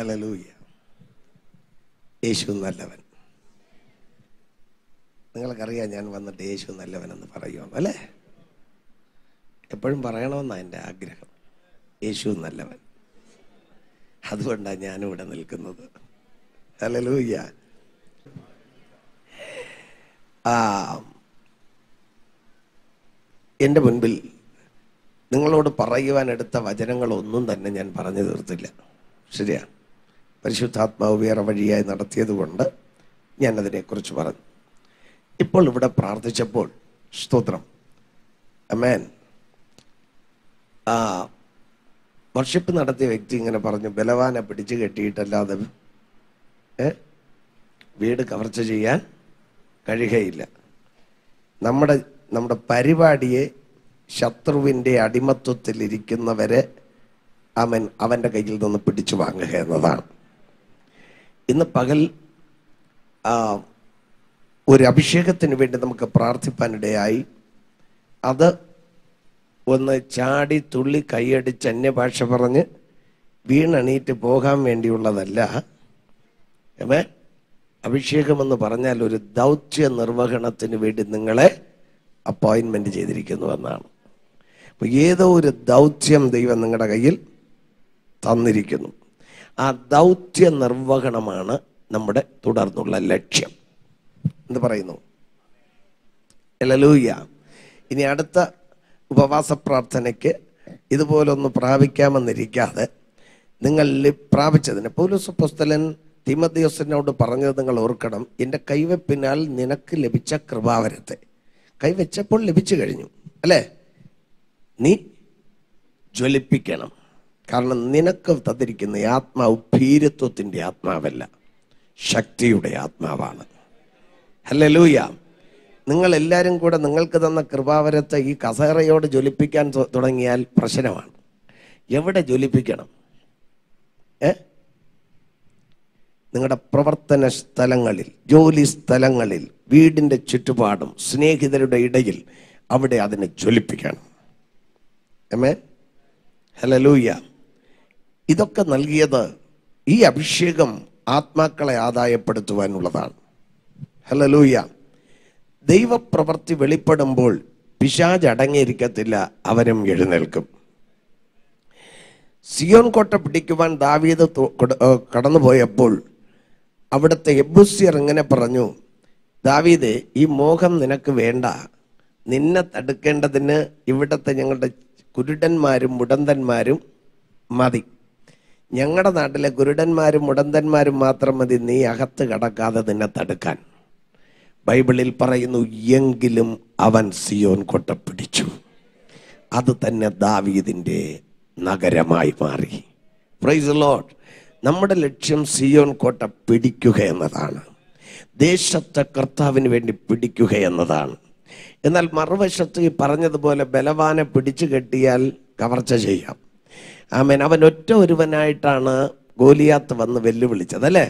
ഹലലൂയ യേശു നല്ലവൻ നിങ്ങൾക്കറിയാം ഞാൻ വന്നിട്ട് യേശു നല്ലവനെന്ന് പറയുമെന്ന് അല്ലേ എപ്പോഴും പറയണമെന്നാണ് എൻ്റെ ആഗ്രഹം യേശു നല്ലവൻ അതുകൊണ്ടാണ് ഞാനും ഇവിടെ നിൽക്കുന്നത് ഹലലൂയ ആ എൻ്റെ മുൻപിൽ നിങ്ങളോട് പറയുവാൻ എടുത്ത വചനങ്ങളൊന്നും തന്നെ ഞാൻ പറഞ്ഞു തീർത്തില്ല ശരിയാ പരിശുദ്ധാത്മാവ് വേറെ വഴിയായി നടത്തിയത് കൊണ്ട് ഞാൻ അതിനെക്കുറിച്ച് പറഞ്ഞു ഇപ്പോൾ ഇവിടെ പ്രാർത്ഥിച്ചപ്പോൾ സ്തോത്രം അമേൻ ആ വർഷിപ്പ് നടത്തിയ വ്യക്തി ഇങ്ങനെ പറഞ്ഞു ബലവാനെ പിടിച്ചു കെട്ടിയിട്ടല്ലാതെ ഏ വീട് കവർച്ച ചെയ്യാൻ കഴിയുകയില്ല നമ്മുടെ നമ്മുടെ പരിപാടിയെ ശത്രുവിൻ്റെ അടിമത്വത്തിൽ ഇരിക്കുന്നവരെ അവൻ അവൻ്റെ കയ്യിൽ നിന്ന് പിടിച്ചു വാങ്ങുക എന്നതാണ് ഇന്ന് പകൽ ആ, ഒരു അഭിഷേകത്തിന് വേണ്ടി നമുക്ക് പ്രാർത്ഥിപ്പാനിടയായി അത് ഒന്ന് ചാടി തുള്ളി കൈയടിച്ച് അന്യഭാഷ പറഞ്ഞ് വീണണീറ്റ് പോകാൻ വേണ്ടിയുള്ളതല്ല ഏമേ അഭിഷേകമെന്ന് പറഞ്ഞാൽ ഒരു ദൗത്യ നിർവഹണത്തിന് വേണ്ടി നിങ്ങളെ അപ്പോയിൻമെന്റ് ചെയ്തിരിക്കുന്നു എന്നാണ് അപ്പോൾ ഏതോ ഒരു ദൗത്യം ദൈവം നിങ്ങളുടെ കയ്യിൽ തന്നിരിക്കുന്നു ആ ദൗത്യ നിർവഹണമാണ് നമ്മുടെ തുടർന്നുള്ള ലക്ഷ്യം എന്ന് പറയുന്നു എലലൂയ ഇനി അടുത്ത ഉപവാസ പ്രാർത്ഥനയ്ക്ക് ഇതുപോലൊന്ന് പ്രാപിക്കാമെന്നിരിക്കാതെ നിങ്ങൾ ലി- പ്രാപിച്ചതിന് പൗലോസ് പുസ്തലൻ തിമദിയോസിനോട് പറഞ്ഞത് നിങ്ങൾ ഓർക്കണം എൻ്റെ കൈവപ്പിനാൽ നിനക്ക് ലഭിച്ച കൃപാവരത്തെ കൈവച്ചപ്പോൾ ലഭിച്ചു കഴിഞ്ഞു അല്ലേ നീ ജ്വലിപ്പിക്കണം കാരണം നിനക്ക് തന്നിരിക്കുന്ന ഈ ആത്മാവ് ഭീരത്വത്തിൻ്റെ ആത്മാവല്ല ശക്തിയുടെ ആത്മാവാണ് ഹല്ലേലൂയ നിങ്ങൾ എല്ലാവരും കൂടെ നിങ്ങൾക്ക് തന്ന കൃപാവരത്തെ ഈ കസേറയോട് ജ്വലിപ്പിക്കാൻ തു- തുടങ്ങിയാൽ പ്രശ്നമാണ് എവിടെ ജ്വലിപ്പിക്കണം ഏ നിങ്ങളുടെ പ്രവർത്തന സ്ഥലങ്ങളിൽ ജോലി സ്ഥലങ്ങളിൽ വീടിൻ്റെ ചുറ്റുപാടും സ്നേഹിതരുടെ ഇടയിൽ അവിടെ അതിനെ ജ്വലിപ്പിക്കണം എമേ ഹലലൂയ ഇതൊക്കെ നൽകിയത് ഈ അഭിഷേകം ആത്മാക്കളെ ആദായപ്പെടുത്തുവാനുള്ളതാണ് ഹലലൂയ ദൈവപ്രവൃത്തി വെളിപ്പെടുമ്പോൾ പിശാജ് അടങ്ങിയിരിക്കത്തില്ല അവനും എഴുന്നേൽക്കും സിയോൻ കോട്ട പിടിക്കുവാൻ ദാവീദ് തു- കൊട- ഏ, കടന്നുപോയപ്പോൾ അവിടുത്തെ എബുസ്യർ ഇങ്ങനെ പറഞ്ഞു ദാവീദ് ഈ മോഹം നിനക്ക് വേണ്ട നിന്നെ തടുക്കേണ്ടതിന് ഇവിടുത്തെ ഞങ്ങളുടെ കുരുടന്മാരും മുടന്തന്മാരും മതി ഞങ്ങളുടെ നാട്ടിലെ കുരുടന്മാരും മുടന്തന്മാരും മാത്രം മതി നീ അകത്ത് കടക്കാതെ നിന്നെ തടുക്കാൻ ബൈബിളിൽ പറയുന്നു എങ്കിലും അവൻ സിയോൻ കൊട്ട പിടിച്ചു അത് തന്നെ ദാവീദിൻ്റെ നഗരമായി മാറി പ്രൈസ് ലോഡ് നമ്മുടെ ലക്ഷ്യം സിയോൻ കോട്ട പിടിക്കുക എന്നതാണ് ദേശത്തെ കർത്താവിന് വേണ്ടി പിടിക്കുക എന്നതാണ് എന്നാൽ മറുവശത്ത് ഈ പറഞ്ഞതുപോലെ ബലവാനെ പിടിച്ചു കെട്ടിയാൽ കവർച്ച ചെയ്യാം ആമേൻ അവൻ ഒറ്റ ഒരുവനായിട്ടാണ് ഗോലിയാത്ത് വന്ന് വെല്ലുവിളിച്ചത് അല്ലേ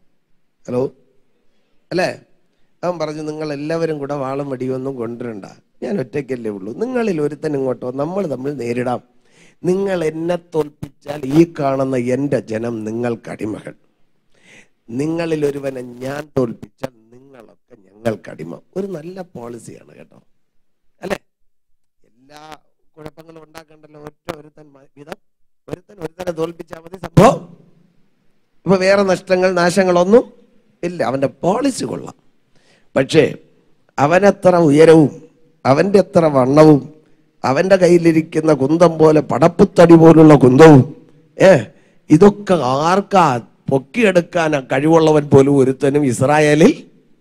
ഹലോ അല്ലേ അവൻ പറഞ്ഞു നിങ്ങൾ എല്ലാവരും കൂടെ വാളും വടിയൊന്നും കൊണ്ടുവരണ്ട ഞാൻ ഒറ്റയ്ക്കല്ലേ ഉള്ളൂ നിങ്ങളിൽ ഒരുത്തൻ ഇങ്ങോട്ടോ നമ്മൾ തമ്മിൽ നേരിടാം നിങ്ങൾ എന്നെ തോൽപ്പിച്ചാൽ ഈ കാണുന്ന എൻ്റെ ജനം നിങ്ങൾക്ക് അടിമകൾ നിങ്ങളിൽ ഒരുവനെ ഞാൻ തോൽപ്പിച്ചാൽ നിങ്ങളൊക്കെ ഞങ്ങൾക്ക് അടിമ ഒരു നല്ല പോളിസിയാണ് കേട്ടോ അല്ലേ എല്ലാ കുഴപ്പങ്ങളും ഉണ്ടാക്കണ്ടല്ലോ ഒറ്റ ഒരുത്തൻ മ- വിധം ഒരുത്തൻ ഒരുത്തനെ തോൽപ്പിച്ചാൽ മതി സംഭവം ഇപ്പൊ വേറെ നഷ്ടങ്ങൾ നാശങ്ങളൊന്നും ഇല്ല അവന്റെ പോളിസി കൊള്ളാം പക്ഷേ അവനെത്ര ഉയരവും അവന്റെ എത്ര വണ്ണവും അവന്റെ കയ്യിലിരിക്കുന്ന കുന്തം പോലെ പടപ്പുത്തടി പോലുള്ള കുന്തവും ഏ ഇതൊക്കെ ആർക്കാ പൊക്കിയെടുക്കാൻ കഴിവുള്ളവൻ പോലും ഒരുത്തനും ഇസ്രായേലിൽ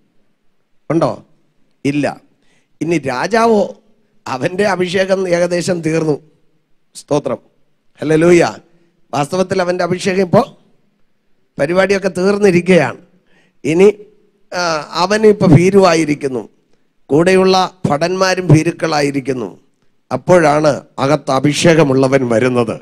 ഉണ്ടോ ഇല്ല ഇനി രാജാവോ അവന്റെ അഭിഷേകം ഏകദേശം തീർന്നു സ്തോത്രം ഹല്ലേലൂയ വാസ്തവത്തിൽ അവന്റെ അഭിഷേകം ഇപ്പോൾ പരിപാടിയൊക്കെ തീർന്നിരിക്കുകയാണ് ഇനി ആ, അവന് ഇപ്പൊ ഭീരുവായിരിക്കുന്നു കൂടെയുള്ള ഭടന്മാരും ഭീരുക്കളായിരിക്കുന്നു അപ്പോഴാണ് അകത്ത് അഭിഷേകമുള്ളവൻ വരുന്നത്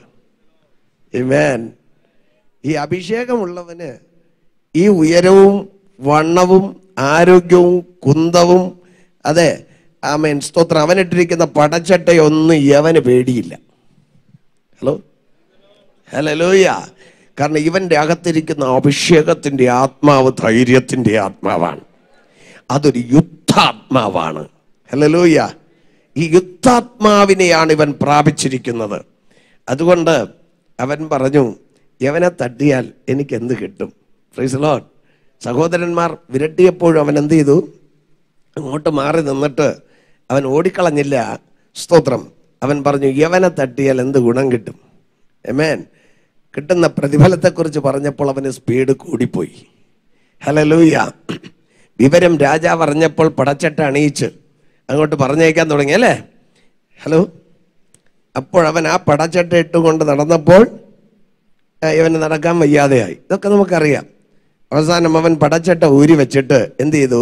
ഇമേൻ ഈ അഭിഷേകമുള്ളവന് ഈ ഉയരവും വണ്ണവും ആരോഗ്യവും കുന്തവും അതെ ആമേൻ സ്തോത്രം അവനിട്ടിരിക്കുന്ന പടച്ചട്ടയൊന്നും യവന് പേടിയില്ല ഹലോ ഹലലോയ കാരണം ഇവന്റെ അകത്തിരിക്കുന്ന അഭിഷേകത്തിന്റെ ആത്മാവ് ധൈര്യത്തിന്റെ ആത്മാവാണ് അതൊരു യുദ്ധാത്മാവാണ് ഹലലൂയ ഈ യുദ്ധാത്മാവിനെയാണ് ഇവൻ പ്രാപിച്ചിരിക്കുന്നത് അതുകൊണ്ട് അവൻ പറഞ്ഞു യവനെ തട്ടിയാൽ എനിക്ക് എന്ത് കിട്ടും ഫ്രീസ് ലോഡ് സഹോദരന്മാർ വിരട്ടിയപ്പോഴും അവൻ എന്ത് ചെയ്തു അങ്ങോട്ട് മാറി നിന്നിട്ട് അവൻ ഓടിക്കളഞ്ഞില്ല സ്തോത്രം അവൻ പറഞ്ഞു യവനെ തട്ടിയാൽ എന്ത് ഗുണം കിട്ടും എമേൻ കിട്ടുന്ന പ്രതിഫലത്തെക്കുറിച്ച് പറഞ്ഞപ്പോൾ അവന് സ്പീഡ് കൂടിപ്പോയി ഹലലൂയ വിവരം രാജാവ് അറിഞ്ഞപ്പോൾ പടച്ചട്ട അണിയിച്ച് അങ്ങോട്ട് പറഞ്ഞേക്കാൻ തുടങ്ങി അല്ലേ ഹലോ അപ്പോൾ അവൻ ആ പടച്ചട്ട ഇട്ടുകൊണ്ട് നടന്നപ്പോൾ ആ, ഇവന് നടക്കാൻ വയ്യാതെയായി ഇതൊക്കെ നമുക്കറിയാം അവസാനം അവൻ പടച്ചട്ട ഊരി വെച്ചിട്ട് എന്ത് ചെയ്തു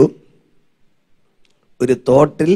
ഒരു തോട്ടിൽ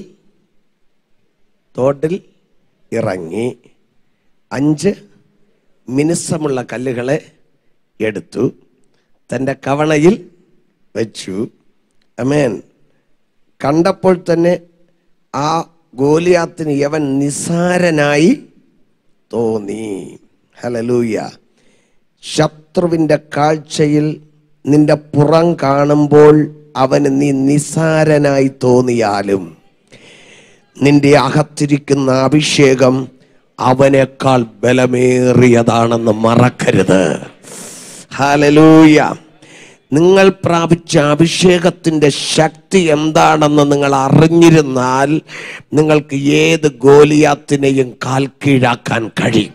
തോട്ടിൽ ഇറങ്ങി അഞ്ച് മിനുസമുള്ള കല്ലുകളെ എടുത്തു തൻ്റെ കവണയിൽ വെച്ചു അമേൻ കണ്ടപ്പോൾ തന്നെ ആ ഗോലിയാത്തിന് യവൻ നിസാരനായി തോന്നി ഹലലൂയ ശത്രുവിൻ്റെ കാഴ്ചയിൽ നിന്റെ പുറം കാണുമ്പോൾ അവന് നീ നിസാരനായി തോന്നിയാലും നിന്റെ അകത്തിരിക്കുന്ന അഭിഷേകം അവനേക്കാൾ ബലമേറിയതാണെന്ന് മറക്കരുത് ഹാലലൂയ നിങ്ങൾ പ്രാപിച്ച അഭിഷേകത്തിന്റെ ശക്തി എന്താണെന്ന് നിങ്ങൾ അറിഞ്ഞിരുന്നാൽ നിങ്ങൾക്ക് ഏത് ഗോലിയാത്തിനെയും കാൽ കീഴാക്കാൻ കഴിയും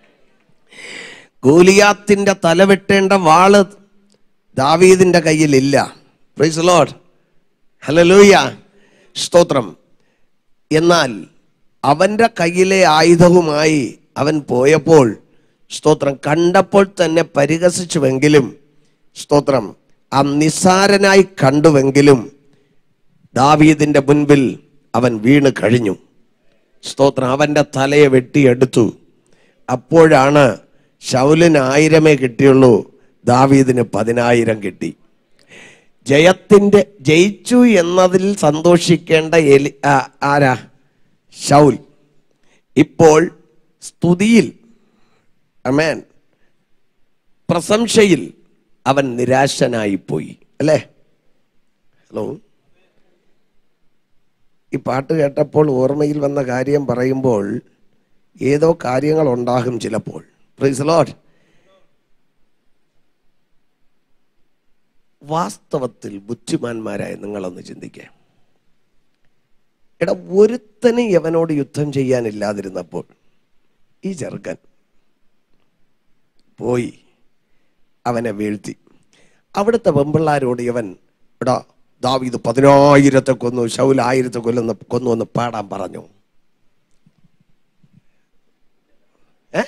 ഗോലിയാത്തിന്റെ തല വെട്ടേണ്ട വാള് ദാവീദിന്റെ കയ്യിലില്ല പ്രൈസ് ലോഡ് ഹലലൂയ സ്തോത്രം എന്നാൽ അവന്റെ കയ്യിലെ ആയുധവുമായി അവൻ പോയപ്പോൾ സ്തോത്രം കണ്ടപ്പോൾ തന്നെ പരിഹസിച്ചുവെങ്കിലും സ്തോത്രം ആ നിസാരനായി കണ്ടുവെങ്കിലും ദാവീദിന്റെ മുൻപിൽ അവൻ വീണ് കഴിഞ്ഞു സ്തോത്രം അവന്റെ തലയെ വെട്ടിയെടുത്തു അപ്പോഴാണ് ശൗലിന് ആയിരമേ കിട്ടിയുള്ളൂ ദാവീദിന് പതിനായിരം കിട്ടി ജയത്തിന്റെ ജയിച്ചു എന്നതിൽ സന്തോഷിക്കേണ്ട എലി ആ, ആരാ ശൗൽ ഇപ്പോൾ സ്തുതിയിൽ അമേൻ പ്രശംസയിൽ അവൻ നിരാശനായി പോയി അല്ലേ ഹലോ ഈ പാട്ട് കേട്ടപ്പോൾ ഓർമ്മയിൽ വന്ന കാര്യം പറയുമ്പോൾ ഏതോ കാര്യങ്ങൾ ഉണ്ടാകും ചിലപ്പോൾ പ്രൈസ് ലോഡ് വാസ്തവത്തിൽ ബുദ്ധിമാന്മാരായ നിങ്ങളൊന്ന് ചിന്തിക്കുക എടാ ഒരുത്തനും യവനോട് യുദ്ധം ചെയ്യാനില്ലാതിരുന്നപ്പോൾ ഈ ചെറുക്കൻ പോയി അവനെ വീഴ്ത്തി അവിടുത്തെ വെമ്പിള്ളാരോട് ഇവൻ എടാ ദാവീദ് പതിനായിരത്തെ കൊന്നു ശൗൽ ആയിരത്തെ കൊല്ലുന്ന കൊന്നു എന്ന് പാടാൻ പറഞ്ഞു ഏ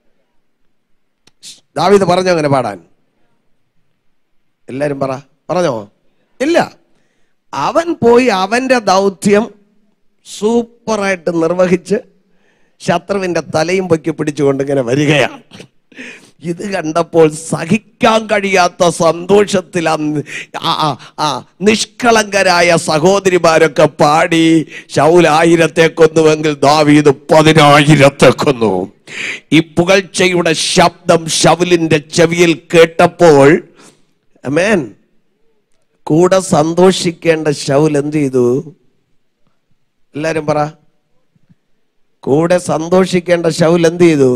ദാവീദ് പറഞ്ഞോ അങ്ങനെ പാടാൻ എല്ലാരും പറ പറഞ്ഞോ ഇല്ല അവൻ പോയി അവന്റെ ദൗത്യം സൂപ്പറായിട്ട് നിർവഹിച്ച് ശത്രുവിന്റെ തലയും പൊക്കി പിടിച്ചുകൊണ്ട് ഇങ്ങനെ വരികയാണ് ഇത് കണ്ടപ്പോൾ സഹിക്കാൻ കഴിയാത്ത സന്തോഷത്തിൽ ആ നി- ആ- ആ- ആ നിഷ്കളങ്കരായ സഹോദരിമാരൊക്കെ പാടി ശൗൽ ആയിരത്തെ കൊന്നുവെങ്കിൽ ദാവീദ് പതിനായിരത്തെ കൊന്നു ഈ പുകഴ്ചയുടെ ശബ്ദം ശൗലിന്റെ ചെവിയിൽ കേട്ടപ്പോൾ അമേൻ കൂടെ സന്തോഷിക്കേണ്ട ശൗൽ എന്ത് ചെയ്തു എല്ലാരും പറ കൂടെ സന്തോഷിക്കേണ്ട ശൗൽ എന്ത് ചെയ്തു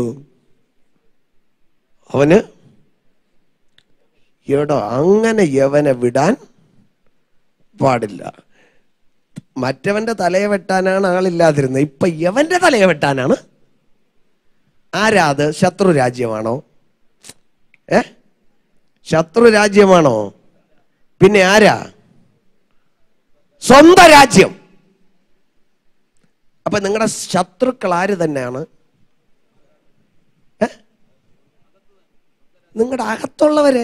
അവന് എടോ അങ്ങനെ യവനെ വിടാൻ പാടില്ല മറ്റവന്റെ തലയെ വെട്ടാനാണ് ആളില്ലാതിരുന്നത് ഇപ്പൊ യവന്റെ തലയെ വെട്ടാനാണ് ആരാ അത് ശത്രു രാജ്യമാണോ ഏ ശത്രു രാജ്യമാണോ പിന്നെ ആരാ സ്വന്തം രാജ്യം അപ്പൊ നിങ്ങളുടെ ശത്രുക്കൾ ആര് തന്നെയാണ് ഏ? നിങ്ങളുടെ അകത്തുള്ളവരെ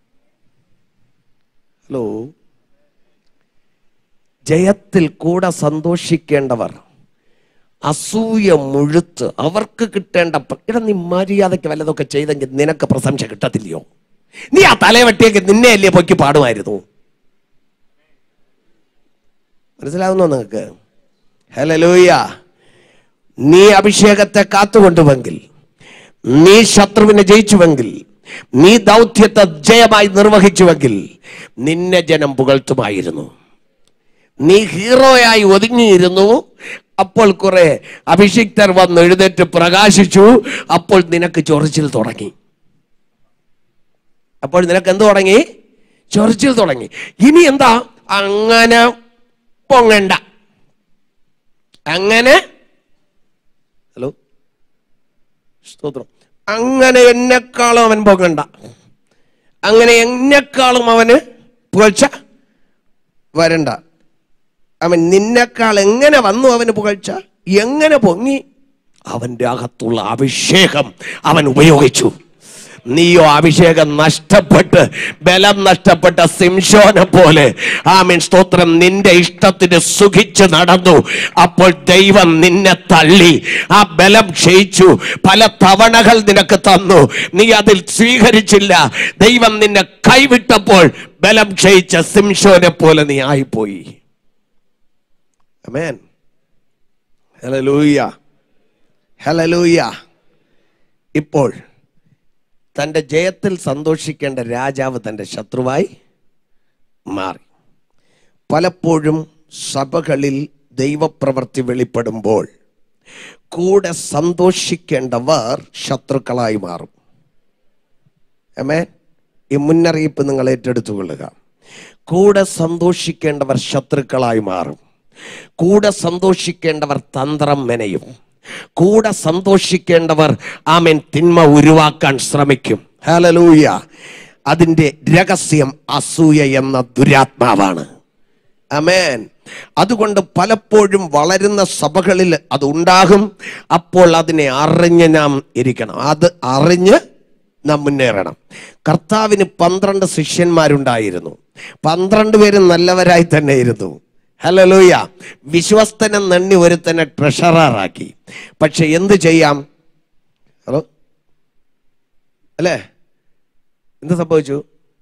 ഹലോ ജയത്തിൽ കൂടെ സന്തോഷിക്കേണ്ടവർ അസൂയ മുഴുത്ത് അവർക്ക് കിട്ടേണ്ട പ്ര- എടാ നീ മര്യാദയ്ക്ക് വല്ലതൊക്കെ ചെയ്തെങ്കിൽ നിനക്ക് പ്രശംസ കിട്ടത്തില്ലയോ നീ ആ തലവെട്ടിയെങ്കിൽ നിന്നെ അല്ലേ പൊക്കി പാടുമായിരുന്നു മനസ്സിലാവുന്നോ നിങ്ങൾക്ക് ഹലലൂയ നീ അഭിഷേകത്തെ കാത്തുകൊണ്ടുവെങ്കിൽ നീ ശത്രുവിനെ ജയിച്ചുവെങ്കിൽ നീ ദൗത്യത്തെ ജയമായി നിർവഹിച്ചുവെങ്കിൽ നിന്നെ ജനം പുകഴ്ത്തുമായിരുന്നു നീ ഹീറോയായി ഒതുങ്ങിയിരുന്നു അപ്പോൾ കുറെ അഭിഷിക്തർ വന്ന് എഴുന്നേറ്റ് പ്രകാശിച്ചു അപ്പോൾ നിനക്ക് ചൊറിച്ചിൽ തുടങ്ങി അപ്പോൾ നിനക്ക് എന്ത് തുടങ്ങി ചൊറിച്ചിൽ തുടങ്ങി ഇനി എന്താ അങ്ങനെ പൊങ്ങണ്ട അങ്ങനെ ഹലോ സ്തോത്രം അങ്ങനെ എന്നെക്കാളും അവൻ പൊങ്ങണ്ട അങ്ങനെ എന്നെക്കാളും അവന് പുകഴ്ച വരണ്ട അവൻ നിന്നെക്കാൾ എങ്ങനെ വന്നു അവന് പുകഴ്ച എങ്ങനെ പൊങ്ങി അവന്റെ അകത്തുള്ള അഭിഷേകം അവൻ ഉപയോഗിച്ചു നീയോ അഭിഷേകം നഷ്ടപ്പെട്ട് ബലം നഷ്ടപ്പെട്ട സിംശോനെ പോലെ ആമീൻ സ്തോത്രം നിന്റെ ഇഷ്ടത്തിന് സുഖിച്ച് നടന്നു അപ്പോൾ ദൈവം നിന്നെ തള്ളി ആ ബലം ക്ഷയിച്ചു പല തവണകൾ നിനക്ക് തന്നു നീ അതിൽ സ്വീകരിച്ചില്ല ദൈവം നിന്നെ കൈവിട്ടപ്പോൾ ബലം ക്ഷയിച്ച സിംശോനെ പോലെ നീ ആയിപ്പോയി അമേൻ ഹലലൂയ ഹലലൂയ ഇപ്പോൾ തൻ്റെ ജയത്തിൽ സന്തോഷിക്കേണ്ട രാജാവ് തൻ്റെ ശത്രുവായി മാറി പലപ്പോഴും സഭകളിൽ ദൈവപ്രവൃത്തി വെളിപ്പെടുമ്പോൾ കൂടെ സന്തോഷിക്കേണ്ടവർ ശത്രുക്കളായി മാറും അമേ ഈ മുന്നറിയിപ്പ് നിങ്ങൾ ഏറ്റെടുത്തുകൊള്ളുക കൂടെ സന്തോഷിക്കേണ്ടവർ ശത്രുക്കളായി മാറും കൂടെ സന്തോഷിക്കേണ്ടവർ തന്ത്രം മെനയും കൂടെ സന്തോഷിക്കേണ്ടവർ ആമേൻ തിന്മ ഉരുവാക്കാൻ ശ്രമിക്കും ഹലലൂയ അതിൻ്റെ രഹസ്യം അസൂയ എന്ന ദുരാത്മാവാണ് അമേൻ അതുകൊണ്ട് പലപ്പോഴും വളരുന്ന സഭകളിൽ അത് ഉണ്ടാകും അപ്പോൾ അതിനെ അറിഞ്ഞ് നാം ഇരിക്കണം അത് അറിഞ്ഞ് നാം മുന്നേറണം കർത്താവിന് പന്ത്രണ്ട് ശിഷ്യന്മാരുണ്ടായിരുന്നു പന്ത്രണ്ട് പേരും നല്ലവരായി തന്നെ ഇരുന്നു ഹലലൂയ വിശ്വസ്തനെ നന്ദി ഒരുത്തനെ ട്രഷറാക്കി പക്ഷെ എന്ത് ചെയ്യാം ഹലോ അല്ലേ എന്ത് സംഭവിച്ചു